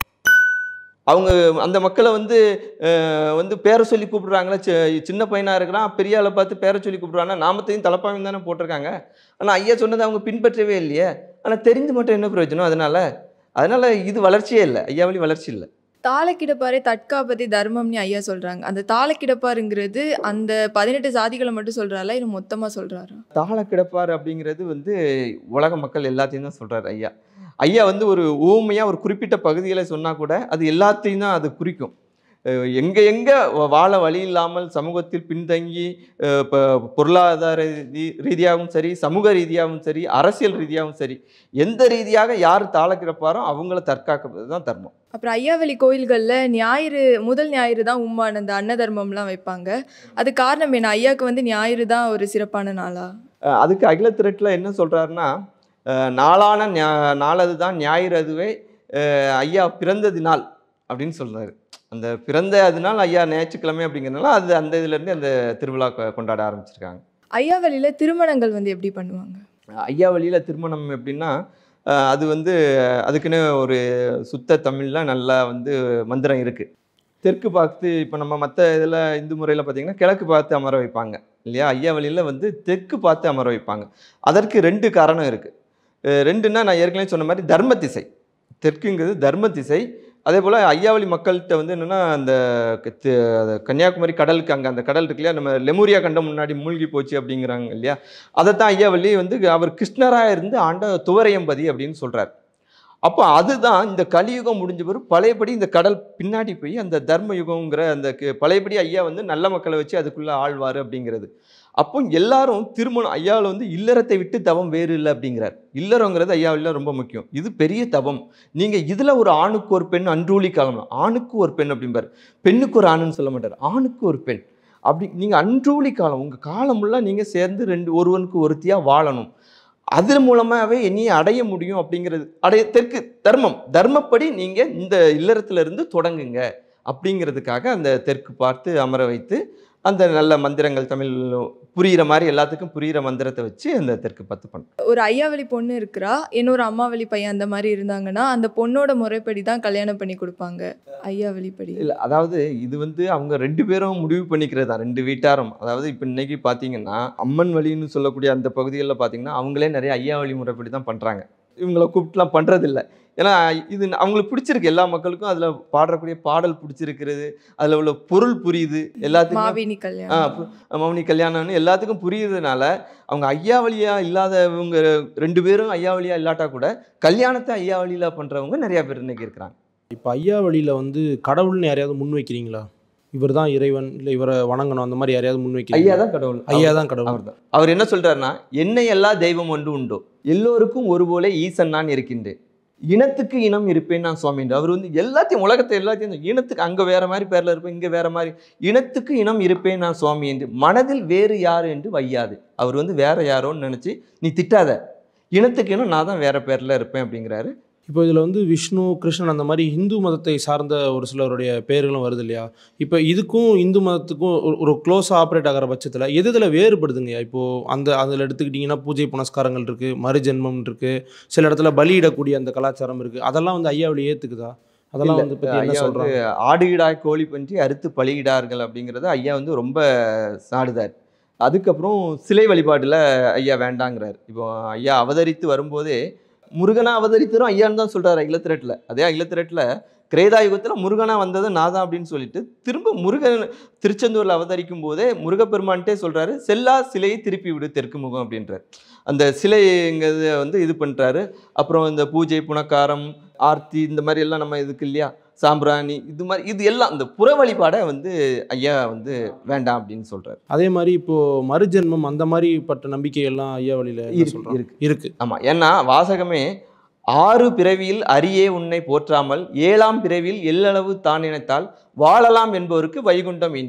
அவங்க அந்த மக்களை வந்து அஹ், வந்து பேரை சொல்லி கூப்பிடுறாங்களே சி- சின்ன பையனா இருக்கிறான் பெரிய ஆளை பார்த்து பேரை சொல்லி கூப்பிடுறாங்க நாமத்தையும் தலைப்பாவையும் தானே போட்டிருக்காங்க ஆனால் ஐயா சொன்னதை அவங்க பின்பற்றவே இல்லையே ஆனால் தெரிந்து மட்டும் என்ன பிரயோஜனம் அதனால அதனால இது வளர்ச்சியே இல்லை ஐயாவளி வளர்ச்சி இல்லை தாளக்கிடப்பாரை தற்காப்பதி தர்மம்னு ஐயா சொல்றாங்க அந்த தாளக்கிடப்பாருங்கிறது அந்த பதினெட்டு சாதிகளை மட்டும் சொல்றாரா இல்லை மொத்தமா சொல்றாரா தாள கிடப்பார் அப்படிங்கிறது வந்து உலக மக்கள் எல்லாத்தையும் தான் சொல்றாரு ஐயா ஐயா வந்து ஒரு ஊமையாக ஒரு குறிப்பிட்ட பகுதிகளை சொன்னால் கூட அது எல்லாத்தையும் தான் அது குறிக்கும் அஹ் எங்க எங்க வாழ வழி இல்லாமல் சமூகத்தில் பின்தங்கி அஹ் ப- பொருளாதார ரீ- ரீதியாகவும் சரி சமூக ரீதியாகவும் சரி அரசியல் ரீதியாகவும் சரி எந்த ரீதியாக யார் தாள கிடப்பாரோ அவங்கள தற்காக்கிறது தான் தர்மம் அப்புறம் ஐயாவளி கோயில்களில் ஞாயிறு முதல் ஞாயிறு தான் உம்மான் அந்த அன்ன தர்மம்லாம் வைப்பாங்க அது காரணம் என்ன ஐயாவுக்கு வந்து ஞாயிறு தான் ஒரு சிறப்பான நாளா அஹ் அதுக்கு அகில திரட்டில் என்ன சொல்றாருன்னா அஹ் நாளான ஞா- நாளது தான் ஞாயிறு அதுவே அஹ் ஐயா பிறந்தது நாள் அப்படின்னு சொல்றாரு அந்த பிறந்த அது நாள் ஐயா ஞாயிற்றுக்கிழமை அப்படிங்கிறதுனால அது அந்த இதுலேருந்து அந்த திருவிழா கொ- கொண்டாட ஆரம்பிச்சிருக்காங்க ஐயாவளியில் திருமணங்கள் வந்து எப்படி பண்ணுவாங்க ஐயா வழியில் திருமணம் எப்படின்னா அஹ் அது வந்து அதுக்குன்னு ஒரு சுத்த தமிழில் நல்லா வந்து மந்திரம் இருக்குது தெற்கு பார்த்து இப்போ நம்ம மற்ற இதில் இந்து முறையில் பார்த்தீங்கன்னா கிழக்கு பார்த்து அமர வைப்பாங்க இல்லையா ஐயா வழியில் வந்து தெற்கு பார்த்து அமர வைப்பாங்க அதற்கு ரெண்டு காரணம் இருக்குது ரெண்டுன்னா நான் ஏற்கனவே சொன்ன மாதிரி தர்ம திசை தெற்குங்கிறது தர்ம திசை அதே போல் ஐயாவளி மக்கள்கிட்ட வந்து என்னென்னா அந்த க- தி- அது கன்னியாகுமரி கடலுக்கு அங்கே அந்த கடல் இருக்கு இல்லையா நம்ம லெமூரியா கண்டம் முன்னாடி மூழ்கி போச்சு அப்படிங்கிறாங்க இல்லையா அதைத்தான் ஐயாவள்ளி வந்து அவர் கிருஷ்ணராக இருந்து ஆண்ட துவரையம்பதி அப்படின்னு சொல்றார் அப்போ அதுதான் இந்த கலியுகம் முடிஞ்ச பிறகு பழையபடி இந்த கடல் பின்னாடி போய் அந்த தர்ம யுகங்கிற அந்த க- பழையபடி ஐயா வந்து நல்ல மக்களை வச்சு அதுக்குள்ள ஆழ்வார் அப்படிங்கிறது அப்போ எல்லாரும் திருமணம் ஐயாவில் வந்து இல்லறத்தை விட்டு தவம் வேறு இல்லை அப்படிங்கிறார் இல்லறங்கிறது ஐயாவில் ரொம்ப முக்கியம் இது பெரிய தவம் நீங்கள் இதில் ஒரு ஆணுக்கு ஒரு பெண் அன்றூலி காலம் ஆணுக்கு ஒரு பெண் அப்படிம்பார் பெண்ணுக்கு ஒரு ஆணுன்னு சொல்ல மாட்டார் ஆணுக்கு ஒரு பெண் அப்படி நீங்கள் அன்றூலி காலம் உங்கள் காலமுள்ள நீங்கள் சேர்ந்து ரெண்டு ஒருவனுக்கு ஒருத்தியாக வாழணும் அதன் மூலமாகவே என்னையை அடைய முடியும் அப்படிங்கிறது அடைய தெற்கு தர்மம் தர்மப்படி நீங்கள் இந்த இல்லறத்துல இருந்து தொடங்குங்க அப்படிங்கிறதுக்காக அந்த தெற்கு பார்த்து அமர வைத்து அந்த நல்ல மந்திரங்கள் தமிழ் புரிகிற மாதிரி எல்லாத்துக்கும் புரிகிற மந்திரத்தை வச்சு அந்த தெற்கு பார்த்து பண்ணுறோம் ஒரு ஐயாவளி பொண்ணு இருக்கிறா இன்னொரு அம்மாவளி பையன் அந்த மாதிரி இருந்தாங்கன்னா அந்த பொண்ணோட முறைப்படி தான் கல்யாணம் பண்ணி கொடுப்பாங்க ஐயாவளிப்படி இல்லை அதாவது இது வந்து அவங்க ரெண்டு பேரும் முடிவு பண்ணிக்கிறது தான் ரெண்டு வீட்டாரும் அதாவது இப்போ இன்னைக்கு பார்த்தீங்கன்னா அம்மன் வழின்னு சொல்லக்கூடிய அந்த பகுதிகளில் பார்த்தீங்கன்னா அவங்களே நிறைய ஐயா வழி முறைப்படி தான் பண்ணுறாங்க இவங்கள கூப்பிட்டுலாம் பண்ணுறதில்ல ஏன்னா இது அவங்களுக்கு பிடிச்சிருக்கு எல்லா மக்களுக்கும் அதில் பாடக்கூடிய பாடல் பிடிச்சிருக்கிறது அதில் உள்ள பொருள் புரியுது எல்லாத்துக்கும் மாவினி ஆ கல்யாணம் பு- மௌனி கல்யாணம்னு எல்லாத்துக்கும் புரியுறதுனால அவங்க ஐயா வழியா இல்லாதவங்க ரெண்டு பேரும் ஐயா வழியா இல்லாட்டா கூட கல்யாணத்தை ஐயா வழியில பண்றவங்க நிறைய பேர் இன்னைக்கு இருக்கிறாங்க இப்போ ஐயா வழியில் வந்து கடவுள்னு யாரையாவது முன் வைக்கிறீங்களா இவர் தான் இறைவன் இல்லை இவரை வணங்கணும் அந்த மாதிரி யாரையாவது முன் ஐயா வைக்கிறீங்களா தான் கடவுள் ஐயா தான் கடவுள் அவர்தான் அவர் என்ன சொல்றாருன்னா என்னை எல்லா தெய்வம் ஒன்று உண்டோ எல்லோருக்கும் ஒருபோல ஈசன் நான் இருக்கின்றேன் இனத்துக்கு இனம் இருப்பேன் நான் சுவாமி அவர் வந்து எல்லாத்தையும் உலகத்தை எல்லாத்தையும் இந்த இனத்துக்கு அங்க வேற மாதிரி பேர்ல இருப்பேன் இங்க வேற மாதிரி இனத்துக்கு இனம் இருப்பேன் நான் சுவாமி என்று மனதில் வேறு யாரு என்று வையாது அவர் வந்து வேற யாரோன்னு நினைச்சு நீ திட்டாத இனத்துக்கு இனம் நான் தான் வேற பேர்ல இருப்பேன் அப்படிங்கிறாரு இப்போ இதில் வந்து விஷ்ணு கிருஷ்ணன் அந்த மாதிரி இந்து மதத்தை சார்ந்த ஒரு சிலருடைய பெயர்களும் வருது இல்லையா இப்போ இதுக்கும் இந்து மதத்துக்கும் ஒரு- ஒரு க்ளோஸாக ஆப்ரேட் ஆகிற பட்சத்தில் எது இதில் வேறுபடுதுங்கய்யா இப்போது அந்த அதில் எடுத்துக்கிட்டிங்கன்னா பூஜை புனஸ்காரங்கள் இருக்குது மறுஜென்மம் இருக்குது சில இடத்துல பலியிடக்கூடிய அந்த கலாச்சாரம் இருக்குது அதெல்லாம் வந்து ஐயாவளி ஏற்றுக்குதா அதெல்லாம் இல்ல, வந்து பற்றி என்ன ஐயா வந்து சொல்கிறாங்க ஆடுகிடாய் கோழி பன்றி அறுத்து பலியிடார்கள் அப்படிங்கிறத ஐயா வந்து ரொம்ப சாடுதார் அதுக்கப்புறம் சிலை வழிபாடுல ஐயா வேண்டாங்கிறார் இப்போ ஐயா அவதரித்து வரும்போதே முருகனா அவதரித்தரும் ஐயான்னு தான் சொல்றாரு அகிலத்திரட்டில் அதே அகிலத்திரட்டில் கிரேதா யுகத்தில் முருகனா வந்தது நான் தான் அப்படின்னு சொல்லிட்டு திரும்ப முருகன் திருச்செந்தூரில் அவதரிக்கும் போதே முருகப்பெருமான்ட்டே சொல்றாரு செல்லா சிலையை திருப்பி விடு தெற்கு முகம் அப்படின்றார் அந்த சிலைங்கிறத வந்து இது பண்ணுறாரு அப்புறம் இந்த பூஜை புனக்காரம் ஆர்த்தி இந்த மாதிரி எல்லாம் நம்ம இதுக்கு இல்லையா சாம்பிராணி இது மாதிரி இது எல்லாம் இந்த புற வழிபாடை வந்து ஐயா வந்து வேண்டாம் அப்படின்னு சொல்றாரு அதே மாதிரி இப்போது மறுஜென்மம் அந்த மாதிரி பட்ட நம்பிக்கைகள்லாம் ஐயா வழியில் இருக்கு, சொல்கிறாங்க இருக்கு. இருக்குது ஆமா ஏன்னா வாசகமே ஆறு பிறவியில் அரியே உன்னை போற்றாமல் ஏழாம் பிறவியில் எல்லளவு தான் நினைத்தால் வாழலாம் என்பவருக்கு வைகுண்டம் ஈன்றோனே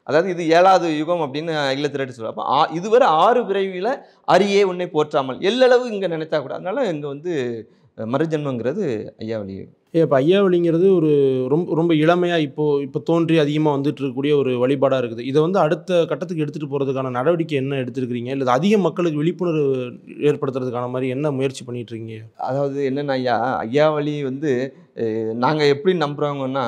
அதாவது இது ஏழாவது யுகம் அப்படின்னு இல்லத்திரட்டு சொல்லுவார் அப்போ ஆ- இதுவரை ஆறு பிறவியில் அரியே உன்னை போற்றாமல் எல்லளவு இங்கே நினைத்தா கூட அதனால இங்கே வந்து அஹ், மறுஜென்மங்கிறது ஐயாவளி ஏ இப்போ ஐயாவளிங்கிறது ஒரு ரொம்ப ரொம்ப இளமையாக இப்போ இப்போ தோன்றி அதிகமாக வந்துட்டு இருக்கக்கூடிய ஒரு வழிபாடாக இருக்குது இதை வந்து அடுத்த கட்டத்துக்கு எடுத்துகிட்டு போகிறதுக்கான நடவடிக்கை என்ன எடுத்துருக்கிறீங்க இல்லை இது அதிக மக்களுக்கு விழிப்புணர்வு ஏற்படுத்துறதுக்கான மாதிரி என்ன முயற்சி பண்ணிட்டு இருக்கீங்க அதாவது என்னென்ன ஐயா ஐயாவளி வந்து நாங்கள் எப்படி நம்புகிறோங்கன்னா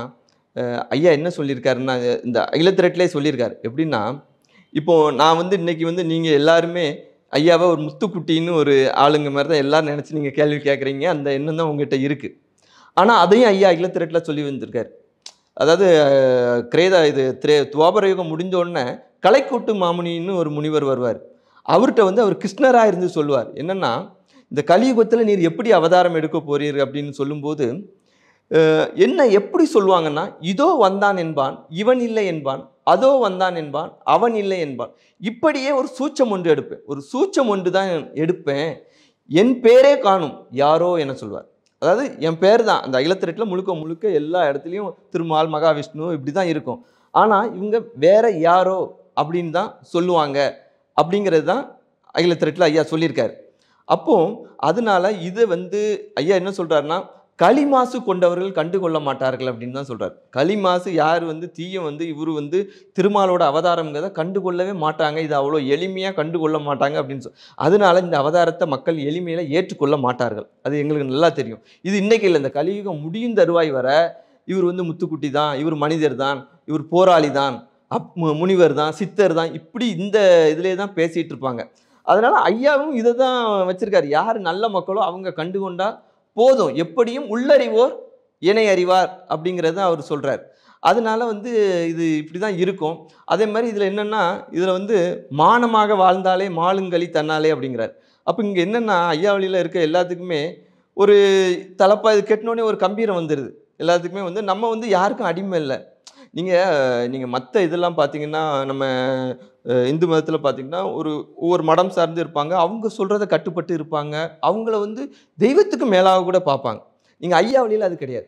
ஐயா என்ன சொல்லியிருக்காருன்னா இந்த அகிலத்திரட்டிலே சொல்லியிருக்காரு எப்படின்னா இப்போ நான் வந்து இன்னைக்கு வந்து நீங்கள் எல்லாருமே ஐயாவை ஒரு முத்துக்குட்டின்னு ஒரு ஆளுங்க மாதிரி தான் எல்லாரும் நினச்சி நீங்கள் கேள்வி கேட்குறீங்க அந்த எண்ணம் தான் உங்ககிட்ட இருக்குது ஆனால் அதையும் ஐயா அகிலத்திரட்டில் சொல்லி வந்திருக்காரு அதாவது அஹ், கிரேதா இது திரே துவாபர யுகம் முடிஞ்ச உடனே கலைக்கூட்டு மாமுனின்னு ஒரு முனிவர் வருவார் அவர்கிட்ட வந்து அவர் கிருஷ்ணராக இருந்து சொல்லுவார் என்னன்னா இந்த கலியுகத்தில் நீர் எப்படி அவதாரம் எடுக்க போறீர் அப்படின்னு சொல்லும்போது அஹ், என்ன எப்படி சொல்லுவாங்கன்னா இதோ வந்தான் என்பான் இவன் இல்லை என்பான் அதோ வந்தான் என்பான் அவன் இல்லை என்பான் இப்படியே ஒரு சூச்சம் ஒன்று எடுப்பேன் ஒரு சூச்சம் ஒன்று தான் எடுப்பேன் என் பேரே காணும் யாரோ என சொல்வார் அதாவது என் பேர் தான் அந்த அகிலத்திரட்டில் முழுக்க முழுக்க எல்லா இடத்துலையும் திருமால் மகாவிஷ்ணு இப்படி தான் இருக்கும் ஆனால் இவங்க வேற யாரோ அப்படின்னு தான் சொல்லுவாங்க அப்படிங்கிறது தான் அகிலத்திரட்டில் ஐயா சொல்லியிருக்காரு அப்போ அதனால இதை வந்து ஐயா என்ன சொல்றாருன்னா களிமாசு கொண்டவர்கள் கண்டுகொள்ள மாட்டார்கள் அப்படின்னு தான் சொல்றாரு களிமாசு யார் வந்து தீயம் வந்து இவர் வந்து திருமாலோட அவதாரங்கிறத கண்டுகொள்ளவே மாட்டாங்க இது அவ்வளோ எளிமையாக கண்டுகொள்ள மாட்டாங்க அப்படின்னு சொல் அதனால இந்த அவதாரத்தை மக்கள் எளிமையில் ஏற்றுக்கொள்ள மாட்டார்கள் அது எங்களுக்கு நல்லா தெரியும் இது இன்னைக்கு இல்லை இந்த கலியுகம் முடியும் தருவாய் வர இவர் வந்து முத்துக்குட்டி தான் இவர் மனிதர் தான் இவர் போராளி தான் அப் மு- முனிவர் தான் சித்தர் தான் இப்படி இந்த இதிலே தான் பேசிகிட்டு இருப்பாங்க அதனால ஐயாவும் இதை தான் வச்சிருக்காரு யார் நல்ல மக்களோ அவங்க கண்டுகொண்டா போதும் எப்படியும் உள்ளறிவோர் இணை அறிவார் அப்படிங்கிறத அவர் சொல்றார் அதனால வந்து இது இப்படி தான் இருக்கும் அதே மாதிரி இதில் என்னென்னா இதில் வந்து மானமாக வாழ்ந்தாலே மாலுங்களி தன்னாலே அப்படிங்கிறார் அப்போ இங்கே என்னென்னா ஐயாவளியில் இருக்க எல்லாத்துக்குமே ஒரு தலப்பா இது கெட்டினோடனே ஒரு கம்பீரம் வந்துடுது எல்லாத்துக்குமே வந்து நம்ம வந்து யாருக்கும் அடிமை இல்லை நீங்கள் நீங்கள் மற்ற இதெல்லாம் பார்த்தீங்கன்னா நம்ம அஹ், இந்து மதத்தில் பார்த்தீங்கன்னா ஒரு ஒவ்வொரு மடம் சார்ந்து இருப்பாங்க அவங்க சொல்கிறத கட்டுப்பட்டு இருப்பாங்க அவங்கள வந்து தெய்வத்துக்கு மேலாக கூட பார்ப்பாங்க நீங்கள் ஐயா வழியில் அது கிடையாது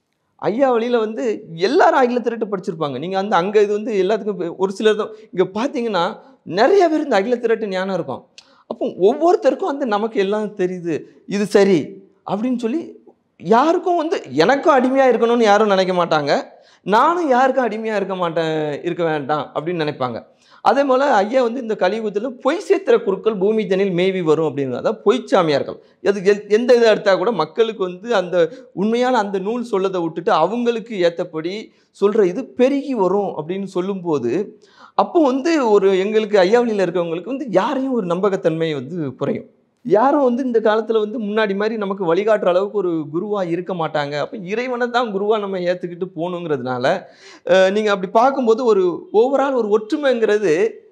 ஐயா வழியில் வந்து எல்லாரும் ஆங்கில திரட்டு படிச்சிருப்பாங்க நீங்கள் அந்த அங்கே இது வந்து எல்லாத்துக்கும் இப்ப ஒரு சிலர் தான் இங்கே பார்த்தீங்கன்னா நிறைய பேர் இந்த அகில திரட்டு ஞானம் இருக்கும் அப்போ ஒவ்வொருத்தருக்கும் வந்து நமக்கு எல்லாம் தெரியுது இது சரி அப்படின்னு சொல்லி யாருக்கும் வந்து எனக்கும் அடிமையாக இருக்கணும்னு யாரும் நினைக்க மாட்டாங்க நானும் யாருக்கும் அடிமையாக இருக்க மாட்டேன் இருக்க வேண்டாம் அப்படின்னு நினைப்பாங்க அதே போல் ஐயா வந்து இந்த கலியுகத்தில் பொய் சேத்திர குருக்கள் பூமி தனில் மேவி வரும் அப்படின்னு அதாவது பொய்ச்சாமியார்கள் அது எல்- எந்த இதை எடுத்தால் கூட மக்களுக்கு வந்து அந்த உண்மையான அந்த நூல் சொல்லதை விட்டுட்டு அவங்களுக்கு ஏற்றபடி சொல்கிற இது பெருகி வரும் அப்படின்னு சொல்லும்போது அப்போ வந்து ஒரு எங்களுக்கு ஐயாவளியில் இருக்கவங்களுக்கு வந்து யாரையும் ஒரு நம்பகத்தன்மை வந்து குறையும் யாரும் வந்து இந்த காலத்தில் வந்து முன்னாடி மாதிரி நமக்கு வழிகாட்டுற அளவுக்கு ஒரு குருவாக இருக்க மாட்டாங்க அப்போ இறைவனை தான் குருவாக நம்ம ஏற்றுக்கிட்டு போகணுங்கிறதுனால நீங்கள் அப்படி பார்க்கும்போது ஒரு ஓவரால் ஒரு ஒற்றுமைங்கிறது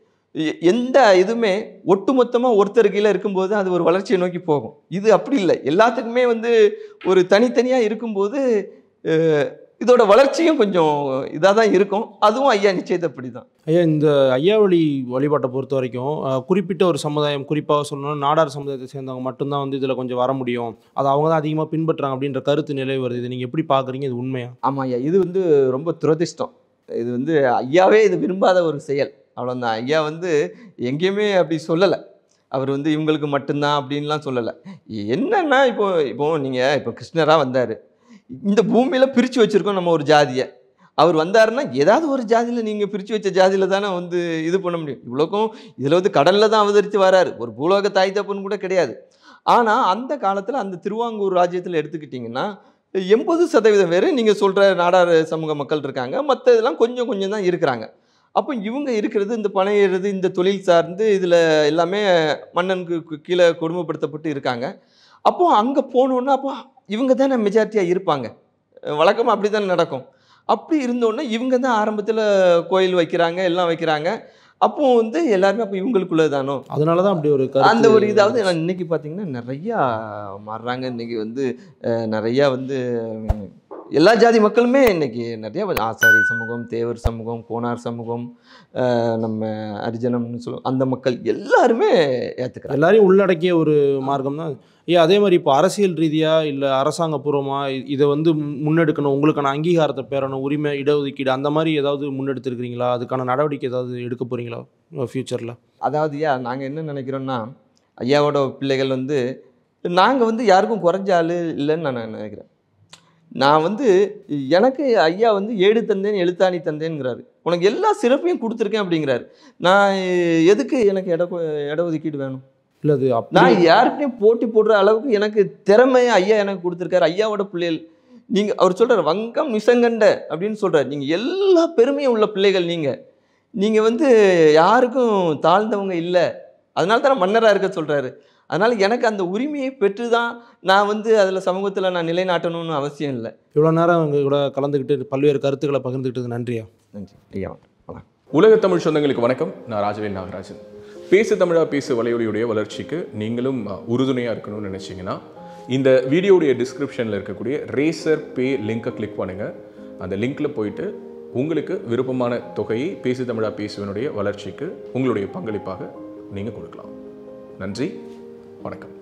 எ- எந்த இதுவுமே ஒட்டுமொத்தமாக ஒருத்தர் கீழே இருக்கும்போது அது ஒரு வளர்ச்சியை நோக்கி போகும் இது அப்படி இல்லை எல்லாத்துக்குமே வந்து ஒரு தனித்தனியாக இருக்கும்போது அஹ், இதோட வளர்ச்சியும் கொஞ்சம் இதாக தான் இருக்கும் அதுவும் ஐயா நிச்சயத்தப்படி தான் ஐயா இந்த ஐயாவளி வழிபாட்டை பொறுத்த வரைக்கும் அஹ், குறிப்பிட்ட ஒரு சமுதாயம் குறிப்பாக சொல்லணும்னா நாடார் சமுதாயத்தை சேர்ந்தவங்க மட்டும்தான் வந்து இதில் கொஞ்சம் வர முடியும் அது அவங்க தான் அதிகமாக பின்பற்றுறாங்க அப்படின்ற கருத்து நிலை வருது இதை நீங்கள் எப்படி பார்க்குறீங்க இது உண்மையா ஆமாம் ஐயா இது வந்து ரொம்ப துரதிர்ஷ்டம் இது வந்து ஐயாவே இது விரும்பாத ஒரு செயல் அவ்வளோதான் ஐயா வந்து எங்கேயுமே அப்படி சொல்லலை அவர் வந்து இவங்களுக்கு மட்டும்தான் அப்படின்லாம் சொல்லலை என்னன்னா இப்போ இப்போ நீங்கள் இப்போ கிருஷ்ணராக வந்தார் இந்த பூமியில் பிரித்து வச்சுருக்கோம் நம்ம ஒரு ஜாதியை அவர் வந்தாருன்னா ஏதாவது ஒரு ஜாதியில் நீங்கள் பிரித்து வச்ச ஜாதியில் தானே வந்து இது பண்ண முடியும் இவ்வளோக்கும் இதில் வந்து கடலில் தான் அவதரித்து வராரு ஒரு பூலோக தாய் தப்புன்னு கூட கிடையாது ஆனால் அந்த காலத்தில் அந்த திருவாங்கூர் ராஜ்யத்தில் எடுத்துக்கிட்டிங்கன்னா எண்பது சதவீதம் பேர் நீங்கள் சொல்கிற நாடார் சமூக மக்கள் இருக்காங்க மற்ற இதெல்லாம் கொஞ்சம் கொஞ்சம் தான் இருக்கிறாங்க அப்போ இவங்க இருக்கிறது இந்த பணையிறது இந்த தொழில் சார்ந்து இதில் எல்லாமே மன்னனுக்கு கு- கீழே கொடுமைப்படுத்தப்பட்டு இருக்காங்க அப்போ அங்கே போனோன்னா அப்போ இவங்க தானே மெஜாரிட்டியாக இருப்பாங்க வழக்கமாக அப்படி தான் நடக்கும் அப்படி இருந்தோன்னே இவங்க தான் ஆரம்பத்தில் கோயில் வைக்கிறாங்க எல்லாம் வைக்கிறாங்க அப்போ வந்து எல்லாருமே அப்போ இவங்களுக்குள்ளே தானோ அதனால தான் அப்படி ஒரு கருத்து அந்த ஒரு இதாவது இன்னைக்கு பார்த்தீங்கன்னா நிறையா மாறுறாங்க இன்னைக்கு வந்து அஹ், நிறையா வந்து உம், எல்லா ஜாதி மக்களுமே இன்னைக்கு நிறைய ஆசாரி சமூகம் தேவர் சமூகம் கோனார் சமூகம் அஹ் நம்ம அரிஜனம்னு சொல்லுவோம் அந்த மக்கள் எல்லாருமே ஏற்றுக்கிறாங்க எல்லாரையும் உள்ளடக்கிய ஒரு மார்க்கம் தான் ஏன் அதே மாதிரி இப்போ அரசியல் ரீதியாக இல்லை அரசாங்கபூர்வமாக இதை வந்து முன்- முன்னெடுக்கணும் உங்களுக்கான அங்கீகாரத்தை பெறணும் உரிமை இடஒதுக்கீடு அந்த மாதிரி ஏதாவது முன்னெடுத்திருக்கிறீங்களா அதுக்கான நடவடிக்கை ஏதாவது எடுக்க போகிறீங்களா ஃப்யூச்சரில் அதாவது ஐயா நாங்கள் என்ன நினைக்கிறோன்னா ஐயாவோட பிள்ளைகள் வந்து நாங்கள் வந்து யாருக்கும் குறைஞ்ச ஆள் இல்லைன்னு நான் நினைக்கிறேன் நான் வந்து எனக்கு ஐயா வந்து ஏடு தந்தேன் எழுத்தாணி தந்தேங்கிறாரு உனக்கு எல்லா சிறப்பையும் கொடுத்துருக்கேன் அப்படிங்கிறாரு நான் எதுக்கு எனக்கு இட இடஒதுக்கீடு வேணும் இல்லை அது அப்படி நான் யார்கிட்டயும் போட்டி போடுற அளவுக்கு எனக்கு திறமையை ஐயா எனக்கு கொடுத்துருக்காரு ஐயாவோட பிள்ளைகள் நீங்கள் அவர் சொல்றாரு வங்கம் நிசங்கண்ட அப்படின்னு சொல்றாரு நீங்கள் எல்லா பெருமையும் உள்ள பிள்ளைகள் நீங்கள் நீங்கள் வந்து யாருக்கும் தாழ்ந்தவங்க இல்லை அதனால தான் மன்னராக இருக்க சொல்றாரு அதனால எனக்கு அந்த உரிமையை பெற்று தான் நான் வந்து அதில் சமூகத்தில் நான் நிலைநாட்டணும்னு அவசியம் இல்லை இவ்வளோ நேரம் அவங்க கூட கலந்துக்கிட்டு பல்வேறு கருத்துக்களை பகிர்ந்துக்கிட்டது நன்றியா நன்றி ஐயா வணக்கம் உலக தமிழ் சொந்தங்களுக்கு வணக்கம் நான் ராஜவேல் நாகராஜன் பேசு தமிழா பேசு வலையொலியுடைய வளர்ச்சிக்கு நீங்களும் அஹ், உறுதுணையா இருக்கணும்னு நினைச்சீங்கன்னா இந்த வீடியோடைய டிஸ்கிரிப்ஷனில் இருக்கக்கூடிய ரேசர் பே லிங்கை கிளிக் பண்ணுங்க அந்த லிங்க்ல போயிட்டு உங்களுக்கு விருப்பமான தொகையை பேசு தமிழா பேசுவனுடைய வளர்ச்சிக்கு உங்களுடைய பங்களிப்பாக நீங்கள் கொடுக்கலாம் நன்றி வணக்கம்